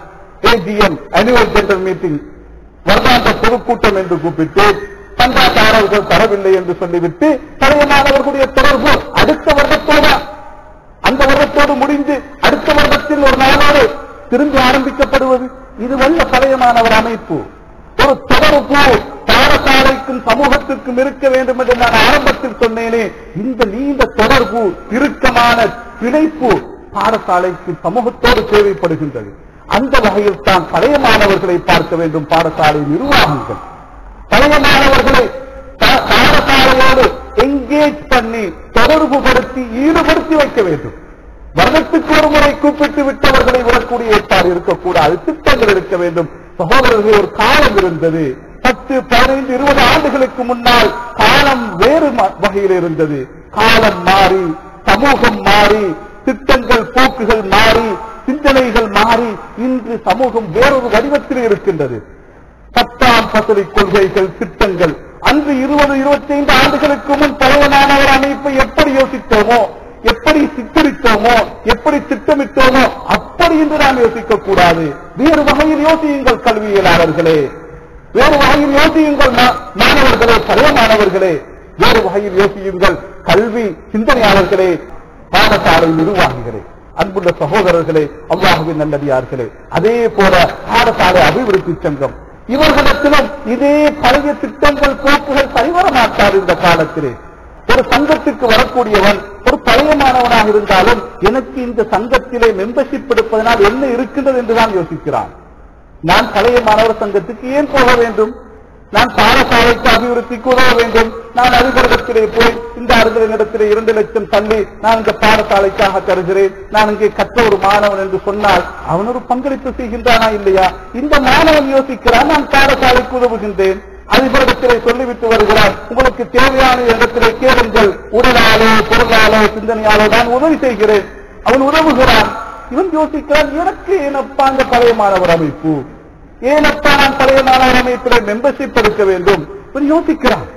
ஏஜிஎம் அனுவல் ஜெனரல் மீட்டிங் வருடாந்த பொதுக்கூட்டம் என்று கூப்பிட்டு சந்தாதாரர்கள் தரவில்லை என்று சொல்லிவிட்டு பழைய மாணவர்களுடைய தொடர்பு அடுத்த வருடத்தோட அந்த வருடத்தோடு முடிந்து அடுத்த வருடத்தில் ஒரு நாளோடு திரும்பி ஆரம்பிக்கப்படுவது இதுவல்ல பழைய மாணவர் அமைப்பு ஒரு தொடர்பு பாடசாலைக்கும் சமூகத்திற்கும் இருக்க வேண்டும் என்று நான் ஆரம்பத்தில் சொன்னேனே இந்த நீண்ட தொடர்பு இறுக்கமான பிணைப்பு பாடசாலைக்கு சமூகத்தோடு தேவைப்படுகின்றது அந்த வகையில் தான் பழைய மாணவர்களை பார்க்க வேண்டும் பாடசாலை நிர்வாகங்கள் பழைய மாணவர்களை பா- பாடசாலையோடு எங்கேஜ் பண்ணி தொடர்பு படுத்தி ஈடுபடுத்தி வைக்க வேண்டும் வருடத்துக்கு ஒரு முறை கூப்பிட்டு விட்டவர்களை விடக்கூடிய ஏற்பாடு இருக்கக்கூடாது திட்டங்கள் இருக்க வேண்டும் சகோதரர்கள் ஒரு காலம் இருந்தது பத்து பதினைந்து இருபது ஆண்டுகளுக்கு முன்னால் காலம் வேறு ம- வகையில் இருந்தது காலம் மாறி சமூகம் மாறி திட்டங்கள் போக்குகள் மாறி சிந்தனைகள் மாறி இன்று சமூகம் வேறொரு வடிவத்தில் இருக்கின்றது பத்தாம் பசலி கொள்கைகள் திட்டங்கள் அன்று இருபது இருபத்தைந்து ஆண்டுகளுக்கு முன் பழைய மாணவர் அமைப்பை எப்படி யோசித்தோமோ எப்படி சித்தரித்தோமோ எப்படி திட்டமிட்டோமோ அப்படி என்று நாம் யோசிக்க கூடாது வேறு வகையில் யோசியுங்கள் கல்வியலாளர்களே வேறு வகையில் யோசியுங்கள் மா- மாணவர்களே பழைய மாணவர்களே வேறு வகையில் யோசியுங்கள் கல்வி சிந்தனையாளர்களே பாடசாலை நிர்வாகிகளே அன்புள்ள சகோதரர்களே அல்லாஹுவின் நல்லடியார்களே அதே போல பாடசாலை அபிவிருத்தி சங்கம் இவர்களிடத்திலும் இதே பழைய திட்டங்கள் போக்குகள் சரிவர மாட்டார் இந்த காலத்திலே ஒரு சங்கத்துக்கு வரக்கூடியவன் ஒரு பழைய மாணவனாக இருந்தாலும் எனக்கு இந்த சங்கத்திலே மெம்பர்ஷிப் எடுப்பதனால் என்ன இருக்கின்றது என்றுதான் யோசிக்கிறான் நான் பழைய மாணவர் சங்கத்துக்கு ஏன் போக வேண்டும் நான் பாடசாலைக்கு அபிவிருத்திக்கு உதவ வேண்டும் நான் அதிபரிடத்திலே போய் இந்த அருந்தலிடத்திலே இரண்டு லட்சம் தள்ளி நான் இந்த பாடசாலைக்காக தருகிறேன் நான் இங்கே கற்ற ஒரு மாணவன் என்று சொன்னால் அவன் ஒரு பங்களிப்பு செய்கின்றானா இல்லையா இந்த மாணவன் யோசிக்கிறான் நான் பாடசாலைக்கு உதவுகின்றேன் அதிபரிடத்திலே சொல்லிவிட்டு வருகிறார் உங்களுக்கு தேவையான இடத்திலே கேளுங்கள் உடலாலோ பொருளாலோ சிந்தனையாலோ நான் உதவி செய்கிறேன் அவன் உதவுகிறான் இவன் யோசிக்கிறான் எனக்கு ஏனப்பா அந்த பழைய மாணவர் அமைப்பு ஏனப்பா நான் பழைய மாணவர் அமைப்பிலே மெம்பர்ஷிப் எடுக்க வேண்டும் இவன் யோசிக்கிறான்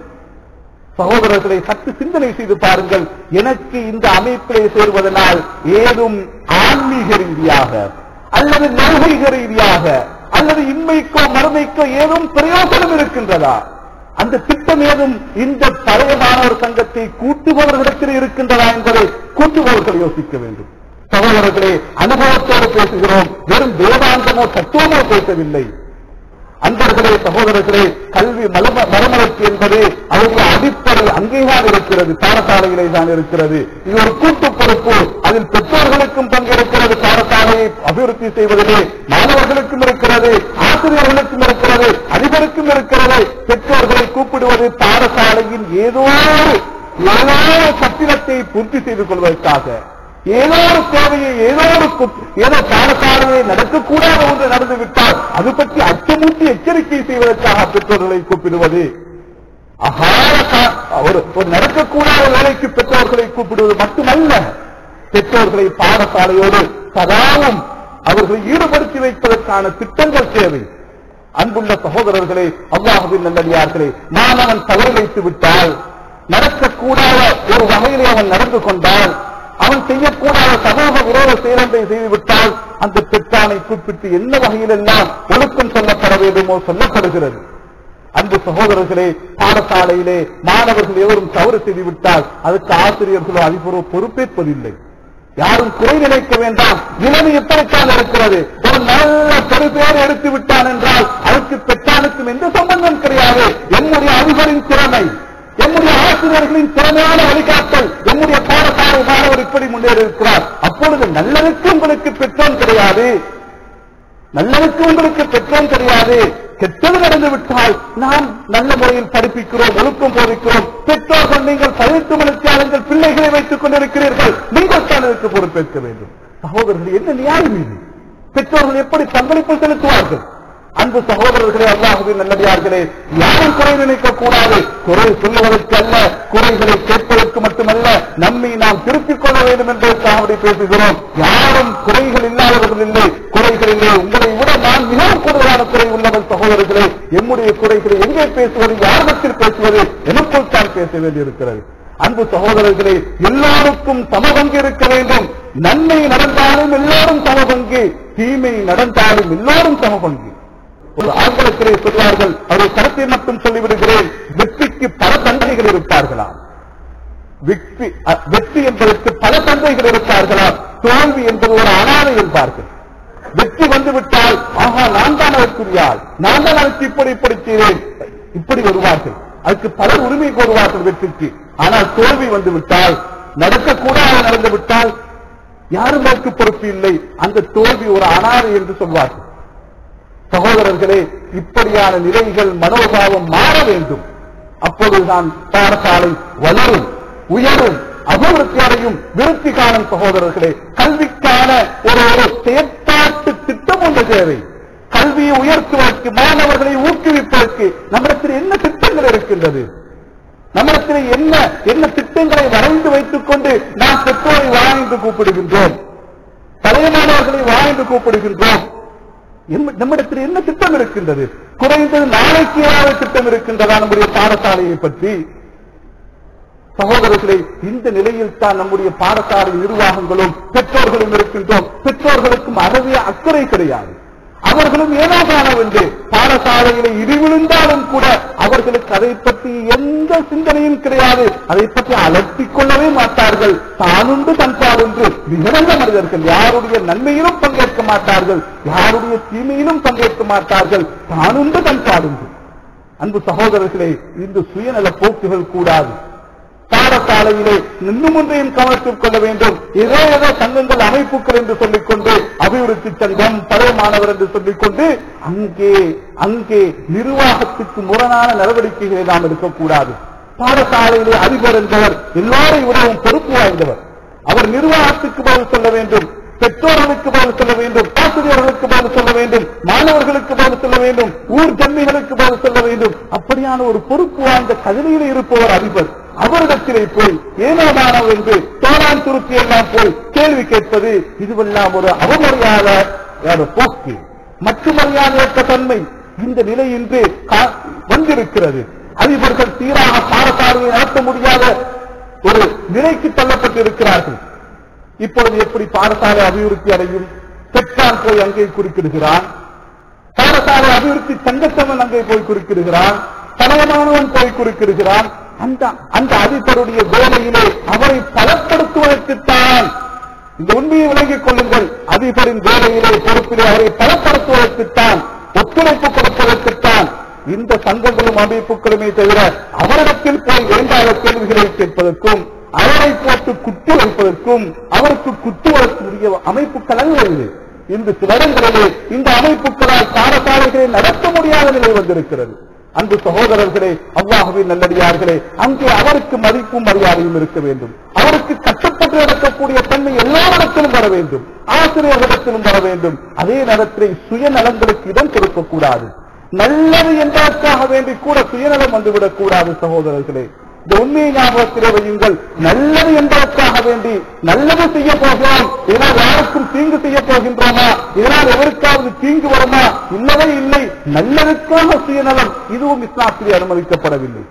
சகோதரர்களை சற்று சிந்தனை செய்து பாருங்கள் எனக்கு இந்த அமைப்பிலே சேர்வதனால் ஏதும் ஆன்மீக ரீதியாக அல்லது நல்கைக ரீதியாக அல்லது இன்மைக்கோ மறுமைக்கோ ஏதும் பிரயோசனம் இருக்கின்றதா அந்த திட்டம் ஏதும் இந்த பழைய மாணவர் சங்கத்தை கூட்டுபவர்களிடத்தில் இருக்கின்றதா என்பதை கூட்டுபவர்கள் யோசிக்க வேண்டும் சகோதரர்களே அனுபவத்தோடு பேசுகிறோம் வெறும் வேதாந்தமோ தத்துவமோ பேசவில்லை அன்பர்களே சகோதரர்களே கல்வி மலம- மறுமலர்ச்சி என்பது அவருடைய அடிப்படை அங்கேதான் இருக்கிறது பாடசாலையிலே தான் இருக்கிறது இது ஒரு கூட்டு பொறுப்பு அதில் பெற்றோர்களுக்கும் பங்கு இருக்கிறது பாடசாலையை அபிவிருத்தி செய்வதிலே மாணவர்களுக்கும் இருக்கிறது ஆசிரியர்களுக்கும் இருக்கிறது அதிபருக்கும் இருக்கிறது பெற்றோர்களை கூப்பிடுவது பாடசாலையின் ஏதோ ஒரு- ஏதோ ஒரு சத்திரத்தை பூர்த்தி செய்து கொள்வதற்காக ஏதோ ஒரு தேவையை ஏதோ ஒரு குத்- ஏதோ பாடசாலையை நடக்கக்கூடாத ஒன்று நடந்துவிட்டால் அது பற்றி அச்சமூட்டி எச்சரிக்கை செய்வதற்காக பெற்றோர்களை கூப்பிடுவது அகால கா- ஒரு ஒரு நடக்கக்கூடாத வேலைக்கு பெற்றோர்களை கூப்பிடுவது மட்டுமல்ல பெற்றோர்களை பாடசாலையோடு சதாவும் அவர்களை ஈடுபடுத்தி வைப்பதற்கான திட்டங்கள் தேவை அன்புள்ள சகோதரர்களே அல்லாஹுவின் நல்லடியார்களே மாணவன் தவறு வைத்து விட்டால் நடக்கக்கூடாத ஒரு வகையிலே அவன் நடந்து கொண்டால் அவன் செய்யக்கூடாத சமூக விரோத செயலொன்றை செய்துவிட்டால் அந்த பெற்றானை கூப்பிட்டு என்ன வகையிலெல்லாம் ஒழுக்கம் சொல்லப்பட வேண்டுமோ சொல்லப்படுகிறது அன்பு சகோதரர்களே பாடசாலையிலே மாணவர்கள் எவரும் தவறு செய்துவிட்டால் அதுக்கு ஆசிரியர்களோ அதிபரோ பொறுப்பேற்பதில்லை யாரும் குறை நினைக்க வேண்டாம் நிலைமை எப்படித்தான் இருக்கிறது ஒரு நல்ல பெருபேர் எடுத்து விட்டான் என்றால் அதுக்கு பெற்றானுக்கும் எந்த சம்பந்தம் கிடையாது என்னுடைய அதிபரின் திறமை என்னுடைய ஆசிரியர்களின் திறமையான வழிகாட்டல் என்னுடைய பாடசாலை மாணவர் இப்படி முன்னேறி இருக்கிறார் அப்பொழுது நல்லதுக்கு உங்களுக்கு பெற்றோன் கிடையாது நல்லதுக்கு உங்களுக்கு பெற்றோன் கிடையாது கெட்டது நடந்து விட்டால் நாம் நல்ல முறையில் படிப்பிக்கிறோம் ஒழுக்கம் போதிக்கிறோம் பெற்றோர்கள் நீங்கள் பதினெட்டு மணித்தியாளர்கள் பிள்ளைகளை வைத்துக் கொண்டிருக்கிறீர்கள் நீங்கள் தான் இதற்கு பொறுப்பேற்க வேண்டும் சகோதரர்கள் என்ன நியாயம் இது பெற்றோர்கள் எப்படி பங்களிப்பு செலுத்துவார்கள் அன்பு சகோதரர்களே அல்லாஹுவின் நல்லடியார்களே யாரும் குறை நினைக்க கூடாது குறை சொல்லுவதற்கு அல்ல குறைகளை கேட்பதற்கு மட்டுமல்ல நம்மை நாம் திருத்திக் கொள்ள வேண்டும் என்பதற்காக அப்படி பேசுகிறோம் யாரும் குறைகள் இல்லாதவர்கள் இல்லை குறைகள் இல்லை உங்களை விட நான் மிகவும் கூடுதலான குறை உள்ளவன் சகோதரர்களே எம்முடைய குறைகளை எங்கே பேசுவது யாரிடத்தில் பேசுவது எனக்குள் தான் பேச வேண்டியிருக்கிறது அன்பு சகோதரர்களே எல்லோருக்கும் சமபங்கு இருக்க வேண்டும் நன்மை நடந்தாலும் எல்லோரும் சமபங்கு தீமை நடந்தாலும் எல்லோரும் சமபங்கு ஒரு ஆங்கிலத்திலே சொல்வார்கள் அவருடைய கருத்தை மட்டும் சொல்லிவிடுகிறேன் வெற்றிக்கு பல தந்தைகள் இருப்பார்களா வெற்றி அ, வெற்றி என்பதற்கு பல தந்தைகள் இருப்பார்களா தோல்வி என்பது ஒரு அனாதை என்பார்கள் வெற்றி வந்துவிட்டால் ஆஹா நான் தான் அதற்குரியாள் நான் தான் அதற்கு இப்படி இப்படி செய்தேன் இப்படி வருவார்கள் அதுக்கு பலர் உரிமை கோருவார்கள் வெற்றிக்கு ஆனால் தோல்வி வந்து விட்டால் நடக்கக்கூடாது நடந்து விட்டால் யாரும் அதற்கு பொறுப்பு இல்லை அந்த தோல்வி ஒரு அனாதை என்று சொல்வார்கள் சகோதரர்களே இப்படியான நிலைகள் மனோபாவம் மாற வேண்டும் அப்பொழுதுதான் பாடசாலை வளரும் உயரும் அபிவிருத்தி அடையும் விருத்தி காணும் சகோதரர்களே கல்விக்கான ஒரு ஒரு செயற்பாட்டு திட்டம் ஒன்று தேவை கல்வியை உயர்த்துவதற்கு மாணவர்களை ஊக்குவிப்பதற்கு நம்மிடத்தில் என்ன திட்டங்கள் இருக்கின்றது நம்மிடத்தில் என்ன என்ன திட்டங்களை வரைந்து வைத்துக் கொண்டு நாம் பெற்றோரை வாழ்ந்து கூப்பிடுகின்றோம் தலைமானவர்களை வாழ்ந்து கூப்பிடுகின்றோம் எம்ம- நம்மிடத்தில் என்ன திட்டம் இருக்கின்றது குறைந்தது நாளைக்கு ஏதாவது திட்டம் இருக்கின்றதா நம்முடைய பாடசாலையை பற்றி சகோதரர்களே இந்த நிலையில் தான் நம்முடைய பாடசாலை நிர்வாகங்களும் பெற்றோர்களும் இருக்கின்றோம் பெற்றோர்களுக்கும் அறவே அக்கறை கிடையாது அவர்களும் ஏனோ காணவென்று பாடசாலையிலே இடிவிழுந்தாலும் கூட அவர்களுக்கு அதை பற்றி எந்த சிந்தனையும் கிடையாது அதை பற்றி அலட்டிக் கொள்ளவே மாட்டார்கள் தானுண்டு தன்பாடுன்று மிக நல்ல மனிதர்கள் யாருடைய நன்மையிலும் பங்கேற்க மாட்டார்கள் யாருடைய தீமையிலும் பங்கேற்க மாட்டார்கள் தானுண்டு தன்பாடுண்டு அன்பு சகோதரர்களே இந்த சுயநல போக்குகள் கூடாது பாடசாலையிலே இன்னும் ஒன்றையும் கவனத்தில் கொள்ள வேண்டும் ஏதோ ஏதோ சங்கங்கள் அமைப்புகள் என்று சொல்லிக்கொண்டு அபிவிருத்தி சங்கம் பழைய மாணவர் என்று சொல்லிக்கொண்டு அங்கே அங்கே நிர்வாகத்துக்கு முரணான நடவடிக்கைகளை நாம் எடுக்கக்கூடாது பாடசாலையிலே அதிபர் என்பவர் எல்லாரை விடவும் பொறுப்பு வாய்ந்தவர் அவர் நிர்வாகத்துக்கு பதில் சொல்ல வேண்டும் பெற்றோர்களுக்கு பதில் சொல்ல வேண்டும் ஆசிரியர்களுக்கு பதில் சொல்ல வேண்டும் மாணவர்களுக்கு பதில் சொல்ல வேண்டும் ஊர் ஜன்மிகளுக்கு பதில் சொல்ல வேண்டும் அப்படியான ஒரு பொறுப்பு வாய்ந்த கதிரையில் இருப்பவர் அதிபர் அவரிடத்திலே போய் ஏனோதானோ என்று தோளான் துருத்தி எல்லாம் போய் கேள்வி கேட்பது இதுவெல்லாம் ஒரு அவமரியாத ஒரு போக்கு மற்றுமறியாதையற்ற தன்மை இந்த நிலை இன்று கா- வந்திருக்கிறது அதிபர்கள் சீராக பாடசாலையை நடத்த முடியாத ஒரு நிலைக்கு தள்ளப்பட்டிருக்கிறார்கள் இப்பொழுது எப்படி பாடசாலை அபிவிருத்தி அடையும் பெற்றான் போய் அங்கே குறுக்கிடுகிறான் பாடசாலை அபிவிருத்தி சங்கத்தவன் அங்கே போய் குறுக்கிடுகிறான் தலைவனானவன் போய் குறுக்கிடுகிறான் அந்த அந்த அதிபருடைய வேலையிலே அவரை பலப்படுத்துவதற்குத்தான் இந்த உண்மையை விளங்கிக் கொள்ளுங்கள் அதிபரின் வேலையிலே பொறுப்பிலே அவரை பலப்படுத்துவதற்குத்தான் ஒத்துழைப்பு கொடுப்பதற்குத்தான் இந்த சங்கங்களும் அமைப்புகளுமே தவிர அவரிடத்தில் போய் வேண்டாத கேள்விகளை கேட்பதற்கும் அவரை போட்டு குத்து வைப்பதற்கும் அவருக்கு குத்து வரக்கூடிய அமைப்புகள் அல்ல இது இந்த சில இடங்களிலே இந்த அமைப்புகளால் பாடசாலைகளை நடத்த முடியாத நிலை வந்திருக்கிறது அன்பு சகோதரர்களே அல்லாஹுவின் நல்லடியார்களே அங்கே அவருக்கு மதிப்பும் மரியாதையும் இருக்க வேண்டும் அவருக்கு கட்டப்பட்டு நடக்கக்கூடிய தன்மை எல்லாரிடத்திலும் வர வேண்டும் ஆசிரியர்களிடத்திலும் வர வேண்டும் அதே நேரத்தில் சுயநலங்களுக்கு இடம் கொடுக்கக்கூடாது நல்லது என்பதற்காக வேண்டி கூட சுயநலம் வந்துவிடக் கூடாது சகோதரர்களே இந்த உண்மையை ஞாபகத்திலே வையுங்கள் நல்லது என்பதற்காக வேண்டி நல்லது செய்ய போகிறோம் இதனால் யாருக்கும் தீங்கு செய்ய போகின்றோமா இதனால் எவருக்காவது தீங்கு வருமா இல்லவே இல்லை நல்லதுக்காக சுயநலம் இதுவும் இஸ்லாத்திலே அனுமதிக்கப்படவில்லை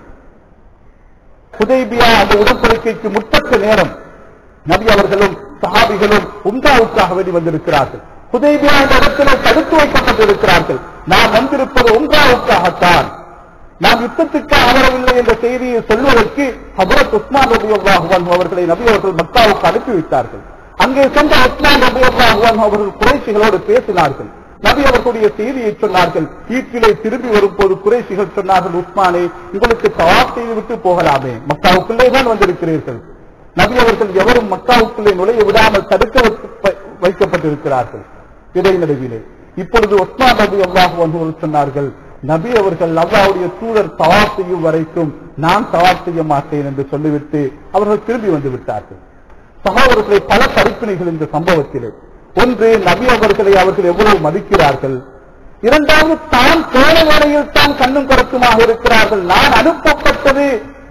ஹுதைபியா அந்த உடன்படிக்கைக்கு முற்பட்ட நேரம் நபி அவர்களும் சஹாபிகளும் உம்ராவுக்காக வேண்டி வந்திருக்கிறார்கள் ஹுதைபியா என்ற இடத்திலே தடுத்து வைக்கப்பட்டிருக்கிறார்கள் நாம் வந்திருப்பது உம்ராவுக்காகத்தான் நாம் யுத்தத்துக்காக வரவில்லை என்ற செய்தியை சொல்வதற்கு ஹபரத் உஸ்மான் ரபி அல்லாஹுவான் அவர்களை நபி அவர்கள் மக்காவுக்கு அனுப்பி வைத்தார்கள் அங்கே சென்ற உஸ்மான் ரபி அல்லாஹுவான் அவர்கள் குறைசிகளோடு பேசினார்கள் நபி அவர்களுடைய செய்தியை சொன்னார்கள் வீட்டிலே திரும்பி வரும்போது குறைசிகள் சொன்னார்கள் உஸ்மானே உங்களுக்கு தவாப் செய்து விட்டு போகலாமே மக்காவுக்குள்ளே தான் வந்திருக்கிறீர்கள் நபி அவர்கள் எவரும் மக்காவுக்குள்ளே நுழைய விடாமல் தடுக்க வைக்க- வைக்கப்பட்டிருக்கிறார்கள் இடைநடுவிலே இப்பொழுது உஸ்மான் நபி அல்லாஹு அவர்கள் சொன்னார்கள் நபி அவர்கள் அல்லாவுடைய தூதர் தவாப் செய்யும் வரைக்கும் நான் தவாப் செய்ய மாட்டேன் என்று சொல்லிவிட்டு அவர்கள் திரும்பி வந்து விட்டார்கள் சகோதரர்களை பல படிப்பினைகள் இந்த சம்பவத்திலே ஒன்று நபி அவர்களை அவர்கள் எவ்வளவு மதிக்கிறார்கள் இரண்டாவது தான் போன வேளையில் தான் கண்ணும் கருத்துமாக இருக்கிறார்கள் நான் அனுப்பப்பட்டது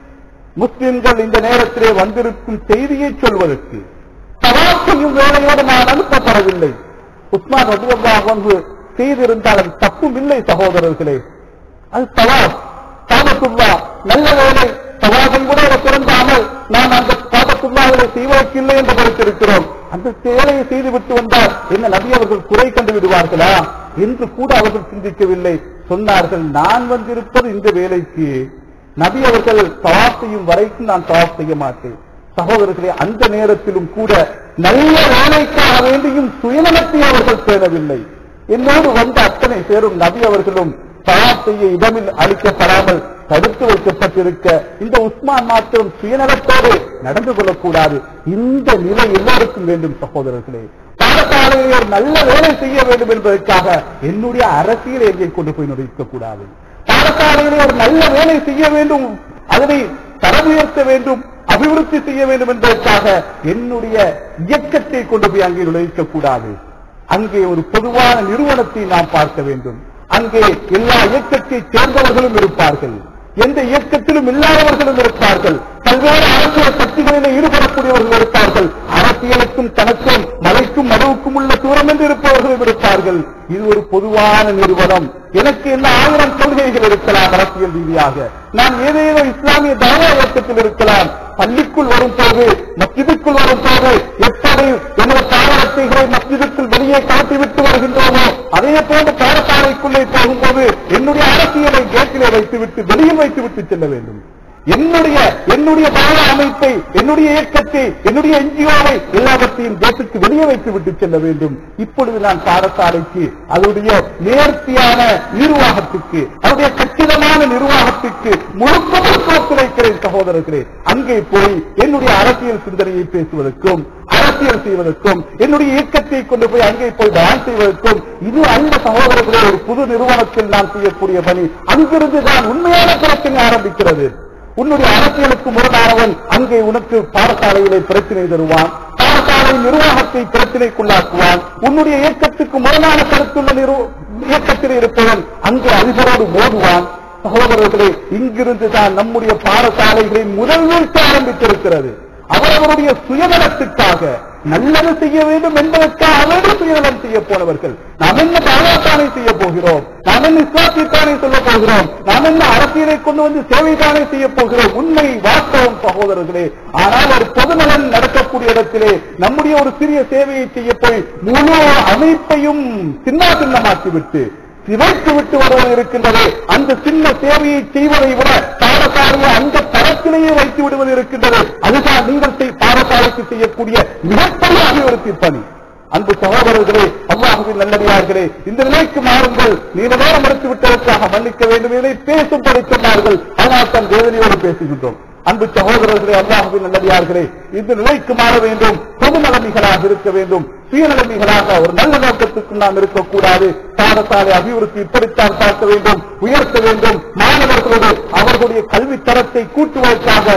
முஸ்லிம்கள் இந்த நேரத்திலே வந்திருக்கும் செய்தியை சொல்வதற்கு தவாப் செய்யும் வேலையோடு நான் அனுப்பப்படவில்லை உஸ்மான் ரபுல்லாஹ் வந்து செய்திருந்தால் அது தப்பும் இல்லை சகோதரர்களே அது தவாப் காபத்துல்லா நல்ல வேலை தவாபை கூட அவர் திறந்தாமல் நாம் அந்த காபத்துல்லாவை செய்வதற்கு இல்லை என்று படித்திருக்கிறோம் அந்த செயலையை செய்து விட்டு வந்தால் என்ன நபி அவர்கள் குறை கண்டு விடுவார்களா என்று கூட அவர்கள் சிந்திக்கவில்லை சொன்னார்கள் நான் வந்திருப்பது இந்த வேலைக்கு நபி அவர்கள் தவாப் செய்யும் வரைக்கும் நான் தவாப் செய்ய மாட்டேன் சகோதரர்களே அந்த நேரத்திலும் கூட நல்ல வேலைக்காக வேண்டியும் சுயநலத்தை அவர்கள் பேணவில்லை என்னோடு வந்த அத்தனை பேரும் நபி அவர்களும் தவாப் செய்ய இடமில் அளிக்கப்படாமல் தடுத்து வைக்கப்பட்டிருக்க இந்த உஸ்மான் மாத்திரம் சுயநலத்தோடு நடந்து கொள்ளக்கூடாது இந்த நிலை எல்லாருக்கும் வேண்டும் சகோதரர்களே பாடசாலையில் ஒரு நல்ல வேலை செய்ய வேண்டும் என்பதற்காக என்னுடைய அரசியல் எங்கே கொண்டு போய் நுழைக்க கூடாது பாடசாலையிலே ஒரு நல்ல வேலை செய்ய வேண்டும் அதனை தரம் உயர்த்த வேண்டும் அபிவிருத்தி செய்ய வேண்டும் என்பதற்காக என்னுடைய இயக்கத்தை கொண்டு போய் அங்கே நுழைக்க கூடாது அங்கே ஒரு பொதுவான நிறுவனத்தை நாம் பார்க்க வேண்டும் அங்கே எல்லா இயக்கத்தை சேர்ந்தவர்களும் இருப்பார்கள் எந்த இயக்கத்திலும் இல்லாதவர்களும் இருப்பார்கள் பல்வேறு அரசியல் சக்திகளில் ஈடுபடக்கூடியவர்கள் இருப்பார்கள் அரசியலுக்கும் தனக்கும் மலைக்கும் மதுவுக்கும் உள்ள தூரம் என்று இருப்பவர்களும் இருப்பார்கள் இது ஒரு பொதுவான நிறுவனம் எனக்கு என்ன ஆயிரம் கொள்கைகள் இருக்கலாம் அரசியல் ரீதியாக நான் ஏதேதோ இஸ்லாமிய தாவா இயக்கத்தில் இருக்கலாம் பள்ளிக்குள் வரும் போது மஸ்ஜிதுக்குள் வரும் போது எப்படி எனது பாடத்தைகளை மஸ்ஜிதுக்குள் வெளியே காட்டிவிட்டு வருகின்றோமோ அதே போன்ற பாடசாலைக்குள்ளே போகும்போது என்னுடைய அரசியலை கேட்டிலே வைத்துவிட்டு வெளியில் வைத்துவிட்டு செல்ல வேண்டும் என்னுடைய என்னுடைய பாட அமைப்பை என்னுடைய இயக்கத்தை என்னுடைய என்ஜிஓவை எல்லாவற்றையும் தேசத்துக்கு வெளியே வைத்து விட்டு செல்ல வேண்டும் இப்பொழுது நான் பாடசாலைக்கு அதனுடைய நேர்த்தியான நிர்வாகத்துக்கு அதனுடைய கச்சிதமான நிர்வாகத்துக்கு முழுக்க முழுக்க ஒத்துழைக்கிறேன் சகோதரர்களே அங்கே போய் என்னுடைய அரசியல் சிந்தனையை பேசுவதற்கும் அரசியல் செய்வதற்கும் என்னுடைய இயக்கத்தை கொண்டு போய் அங்கே போய் பயன் செய்வதற்கும் இது அந்த சகோதரர்களே ஒரு புது நிறுவனத்தில் நான் செய்யக்கூடிய பணி அங்கிருந்து தான் உண்மையான பிரச்சனை ஆரம்பிக்கிறது உன்னுடைய அரசியலுக்கு முரணானவன் அங்கே உனக்கு பாடசாலையிலே பிரச்சனை தருவான் பாடசாலை நிர்வாகத்தை பிரச்சனைக்குள்ளாக்குவான் உன்னுடைய இயக்கத்துக்கு முரணான கருத்துள்ள நிறு- இயக்கத்தில் இருப்பவன் அங்கே அதிபரோடு மோதுவான் சகோதரர்களே இங்கிருந்து தான் நம்முடைய பாடசாலைகளை முதல் வீழ்ச்சி ஆரம்பித்திருக்கிறது அவரவருடைய சுயநலத்துக்காக நல்லது செய்ய வேண்டும் என்பதற்காக வேண்டி சுயநலம் செய்ய போனவர்கள் நாம் என்ன பாராட்டானை செய்ய போகிறோம் நாம் என்ன இஸ்லாத்திற்கானே சொல்ல போகிறோம் நாம் என்ன அரசியலை கொண்டு வந்து சேவைதானே செய்ய போகிறோம் உண்மை வாஸ்தவம் சகோதரர்களே ஆனால் ஒரு பொதுநலன் நடக்கக்கூடிய இடத்திலே நம்முடைய ஒரு சிறிய சேவையை செய்ய போய் முழு அமைப்பையும் சின்ன சின்னமாக்கிவிட்டு சிதைத்து விட்டு வருவது இருக்கின்றது அந்த சின்ன சேவையை செய்வதை விட பாடசாலையை அந்த தரத்திலேயே வைத்து விடுவது இருக்கின்றது அதுதான் நீங்கள் செய்- பாடசாலைக்கு செய்யக்கூடிய மிகப்பெரிய அபிவிருத்தி பணி அன்பு சகோதரர்களே அல்லாஹுவின் நல்லடியார்களே இந்த நிலைக்கு மாறுங்கள் நீண்ட நேரம் மறுத்து விட்டதற்காக மன்னிக்க வேண்டும் இதை பேசும்படி சொன்னார்கள் ஆனால் தன் வேதனையோடு பேசுகின்றோம் அன்பு சகோதரர்களே அல்லாஹுவின் நல்லடியார்களே இந்த நிலைக்கு மாற வேண்டும் பொதுநலமிகளாக இருக்க வேண்டும் சுயநலமிகளாக ஒரு நல்ல நோக்கத்துக்கு நாம் இருக்கக்கூடாது பாடசாலை அபிவிருத்தி இப்படித்தான் பார்க்க வேண்டும் உயர்த்த வேண்டும் மாணவர்களோடு அவர்களுடைய கல்வி தரத்தை கூட்டுவதற்காக பாட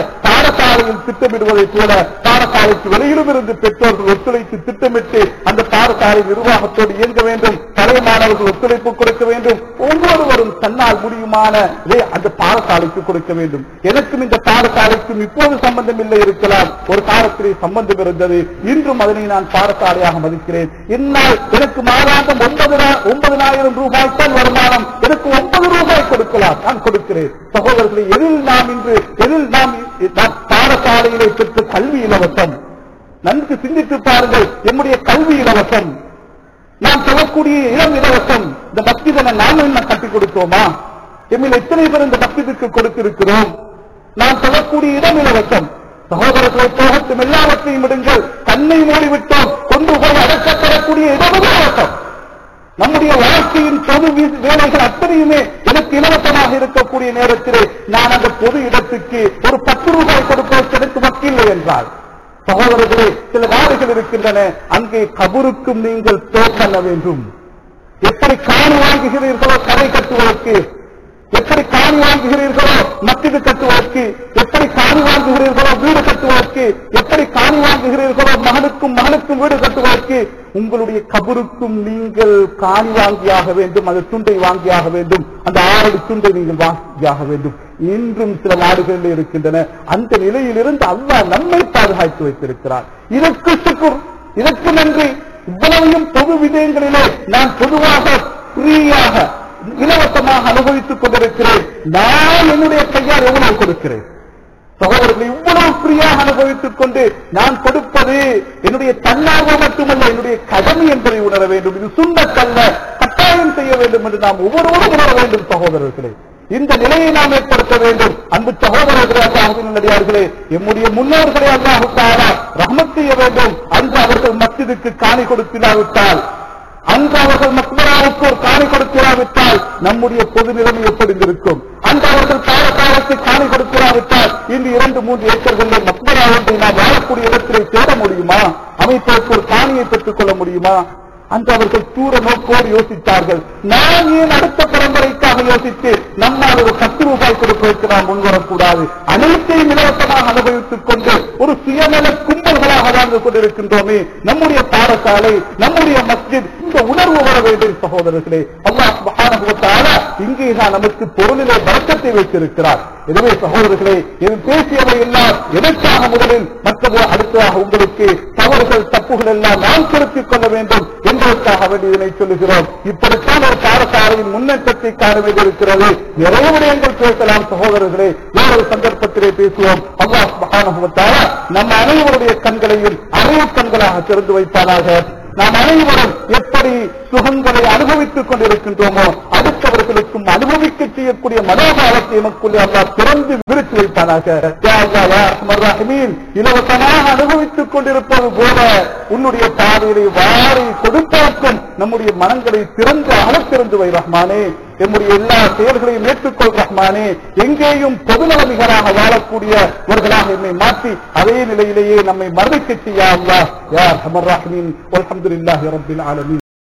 பாடசாலையில் திட்டமிடுவதைப் போல பாடசாலைக்கு வெளியிலும் இருந்து பெற்றோர்கள் ஒத்துழைத்து திட்டமிட்டு அந்த பாடசாலை நிர்வாகத்தோடு இயங்க வேண்டும் பழைய மாணவர்கள் ஒத்துழைப்பு கொடுக்க வேண்டும் ஒவ்வொருவரும் தன்னால் முடியுமான இதை அந்த பாடசாலைக்கு கொடுக்க வேண்டும் எனக்கும் இந்த பாடசாலைக்கும் இப்போது சம்பந்தம் இல்லை இருக்கலாம் ஒரு காலத்திலே சம்பந்தம் இருந்தது இன்றும் அதனை நான் பாடசாலையாக மதிக்கிறேன் என்னால் எனக்கு மாதாந்தம் ஒன்பது ஒன்பதனாயிரம் ரூபாய் தான் வருமானம் எனக்கு ஒன்பது ரூபாய் கொடுக்கலாம் நான் கொடுக்கிறேன் சகோதரர்களை எதில் நாம் இன்று எதில் நாம் நாம் பாடசாலையிலே பெற்ற கல்வி இலவசம் நன்கு சிந்தித்து பாருங்கள் என்னுடைய கல்வி இலவசம் நாம் சொல்லக்கூடிய இளம் இலவசம் இந்த பக்திதனை நாம என்ன கட்டி கொடுத்தோமா எம்மில் எத்தனை பேர் இந்த பக்திக்கு கொடுத்திருக்கிறோம் நாம் சொல்லக்கூடிய இடம் இலவசம் சகோதரர்களை போகட்டும் எல்லாவற்றையும் விடுங்கள் கண்ணை மூடிவிட்டோம் கொண்டு போய் அடக்கப்படக்கூடிய இடமும் இலவசம் நம்முடைய வாழ்க்கையின் பொது வீ- வேலைகள் அத்தனையுமே எனக்கு இலவசமாக இருக்கக்கூடிய நேரத்திலே நான் அந்த பொது இடத்துக்கு ஒரு பத்து ரூபாய் கொடுப்பதற்கு எனக்கு வக்கில்லை என்றால் சகோதரர்களே சில நாடுகள் இருக்கின்றன அங்கே கபருக்கும் நீங்கள் பே பண்ண வேண்டும் எப்படி காணி வாங்குகிறீர்களோ கடை கட்டுவதற்கு எப்படி காணி வாங்குகிறீர்களோ மத்திது கட்டுவதற்கு எப்படி காணி வாங்குகிறீர்களோ வீடு கட்டுவதற்கு எப்படி காணி வாங்குகிறீர்களோ மகனுக்கும் மகனுக்கும் வீடு கட்டுவதற்கு உங்களுடைய கபருக்கும் நீங்கள் காணி வாங்கியாக வேண்டும் அந்த துண்டை வாங்கியாக வேண்டும் அந்த ஆறடி துண்டை நீங்கள் வாங்கியாக வேண்டும் இன்றும் சில நாடுகளில் இருக்கின்றன அந்த நிலையிலிருந்து அல்லாஹ் நம்மை பாதுகாத்து வைத்திருக்கிறார் இதற்கு சுக்குர் இதற்கு நன்றி இவ்வளவையும் பொது விடயங்களிலே நான் பொதுவாக ஃப்ரீயாக இலவசமாக அனுபவித்துக் கொண்டிருக்கிறேன் நான் என்னுடைய கையால் எவ்வளவு கொடுக்கிறேன் சகோதரர்களை இவ்வளவு ஃப்ரீயாக அனுபவித்துக் கொண்டு நான் கொடுப்பது என்னுடைய தன்னார்வ மட்டுமல்ல என்னுடைய கடமை என்பதை உணர வேண்டும் இது சுண்ணத்தல்ல கட்டாயம் செய்ய வேண்டும் என்று நாம் ஒவ்வொருவரும் உணர வேண்டும் சகோதரர்களே இந்த நிலையை நாம் ஏற்படுத்த வேண்டும் அன்பு சகோதரர்களே அல்லாஹுவின் நடிகார்களே எம்முடைய முன்னோர்களை அல்லாஹு தாரா ரஹ்மத் செய்ய வேண்டும் அன்று அவர்கள் மஸ்ஜிதுக்கு காணி கொடுத்தில்லாவிட்டால் அன்று அவர்கள் மக்பராவுக்கு ஒரு காணி கொடுக்கிறாவிட்டால் நம்முடைய பொது நிலைமை எப்படி இருக்கும் அன்று அவர்கள் பாலக்காலத்தை காணி கொடுக்கிறாவிட்டால் இன்று இரண்டு மூன்று ஏக்கர்களில் மக்பரா ஒன்றை நாம் வாழக்கூடிய இடத்திலே தேட முடியுமா அமைப்பதற்கு ஒரு காணியை பெற்றுக் கொள்ள முடியுமா அன்று அவர்கள் தூர நோக்கோடு யோசித்தார்கள் நான் ஏன் அடுத்த பரம்பரைக்காக யோசித்து நம்மால் ஒரு பத்து ரூபாய் கொடுப்பதற்கு நாம் முன்வரக்கூடாது அனைத்தையும் இலவசமாக அனுபவித்துக் கொண்டு ஒரு சுயநல கும்பல்களாக வாழ்ந்து கொண்டிருக்கின்றோமே நம்முடைய பாடசாலை நம்முடைய மஸ்ஜித் இந்த உணர்வு வர வேண்டும் சகோதரர்களே அல்லாஹ் சுப்ஹானஹு வ தஆலா இங்கேதான் நமக்கு பொருளிலே பறக்கத்தை வைத்திருக்கிறார் எனவே சகோதரர்களே இது பேசியவை எல்லாம் எதற்காக முதலில் மற்றது அடுத்ததாக உங்களுக்கு தவறுகள் தப்புகள் எல்லாம் நாம் திருத்திக் கொள்ள வேண்டும் என்பதற்காக வேண்டி இதனை சொல்லுகிறோம் இப்படித்தான் ஒரு பாடசாலையின் முன்னேற்றத்தை காண வேண்டியிருக்கிறது நிறைய விடயங்கள் பேசலாம் சகோதரர்களே வேறொரு சந்தர்ப்பத்திலே பேசுவோம் அல்லாஹ் சுப்ஹானஹு வ தஆலா நம் அனைவருடைய கண்களையும் அறிவு கண்களாக திறந்து வைப்பானாக நாம் அனைவரும் எப்படி சுகங்களை அனுபவித்துக் கொண்டிருக்கின்றோமோ அடுத்தவர்களுக்கும் அனுபவிக்க செய்யக்கூடிய மனோபாவத்தை எமக்குள்ளே அல்லாஹ் திறந்து விரித்து வைப்பானாக யா அல்லாஹ், யா அர்ஹமர் ராஹிமீன், இலவசமாக அனுபவித்துக் கொண்டிருப்பது போல உன்னுடைய பாதையிலே வாரி கொடுப்பதற்கும் நம்முடைய மனங்களை திறந்து அகத்திறந்து வை ரஹ்மானே எம்முடைய எல்லா செயல்களையும் ஏற்றுக்கொள் ரஹ்மானே எங்கேயும் பொதுநலமிகராக வாழக்கூடியவர்களாக என்னை மாற்றி அதே நிலையிலேயே நம்மை மரணிக்க செய்யா அல்லாஹ் யா அர்ஹமர் ராஹிமீன் வல்ஹம்துலில்லாஹி ரப்பில் ஆலமீன்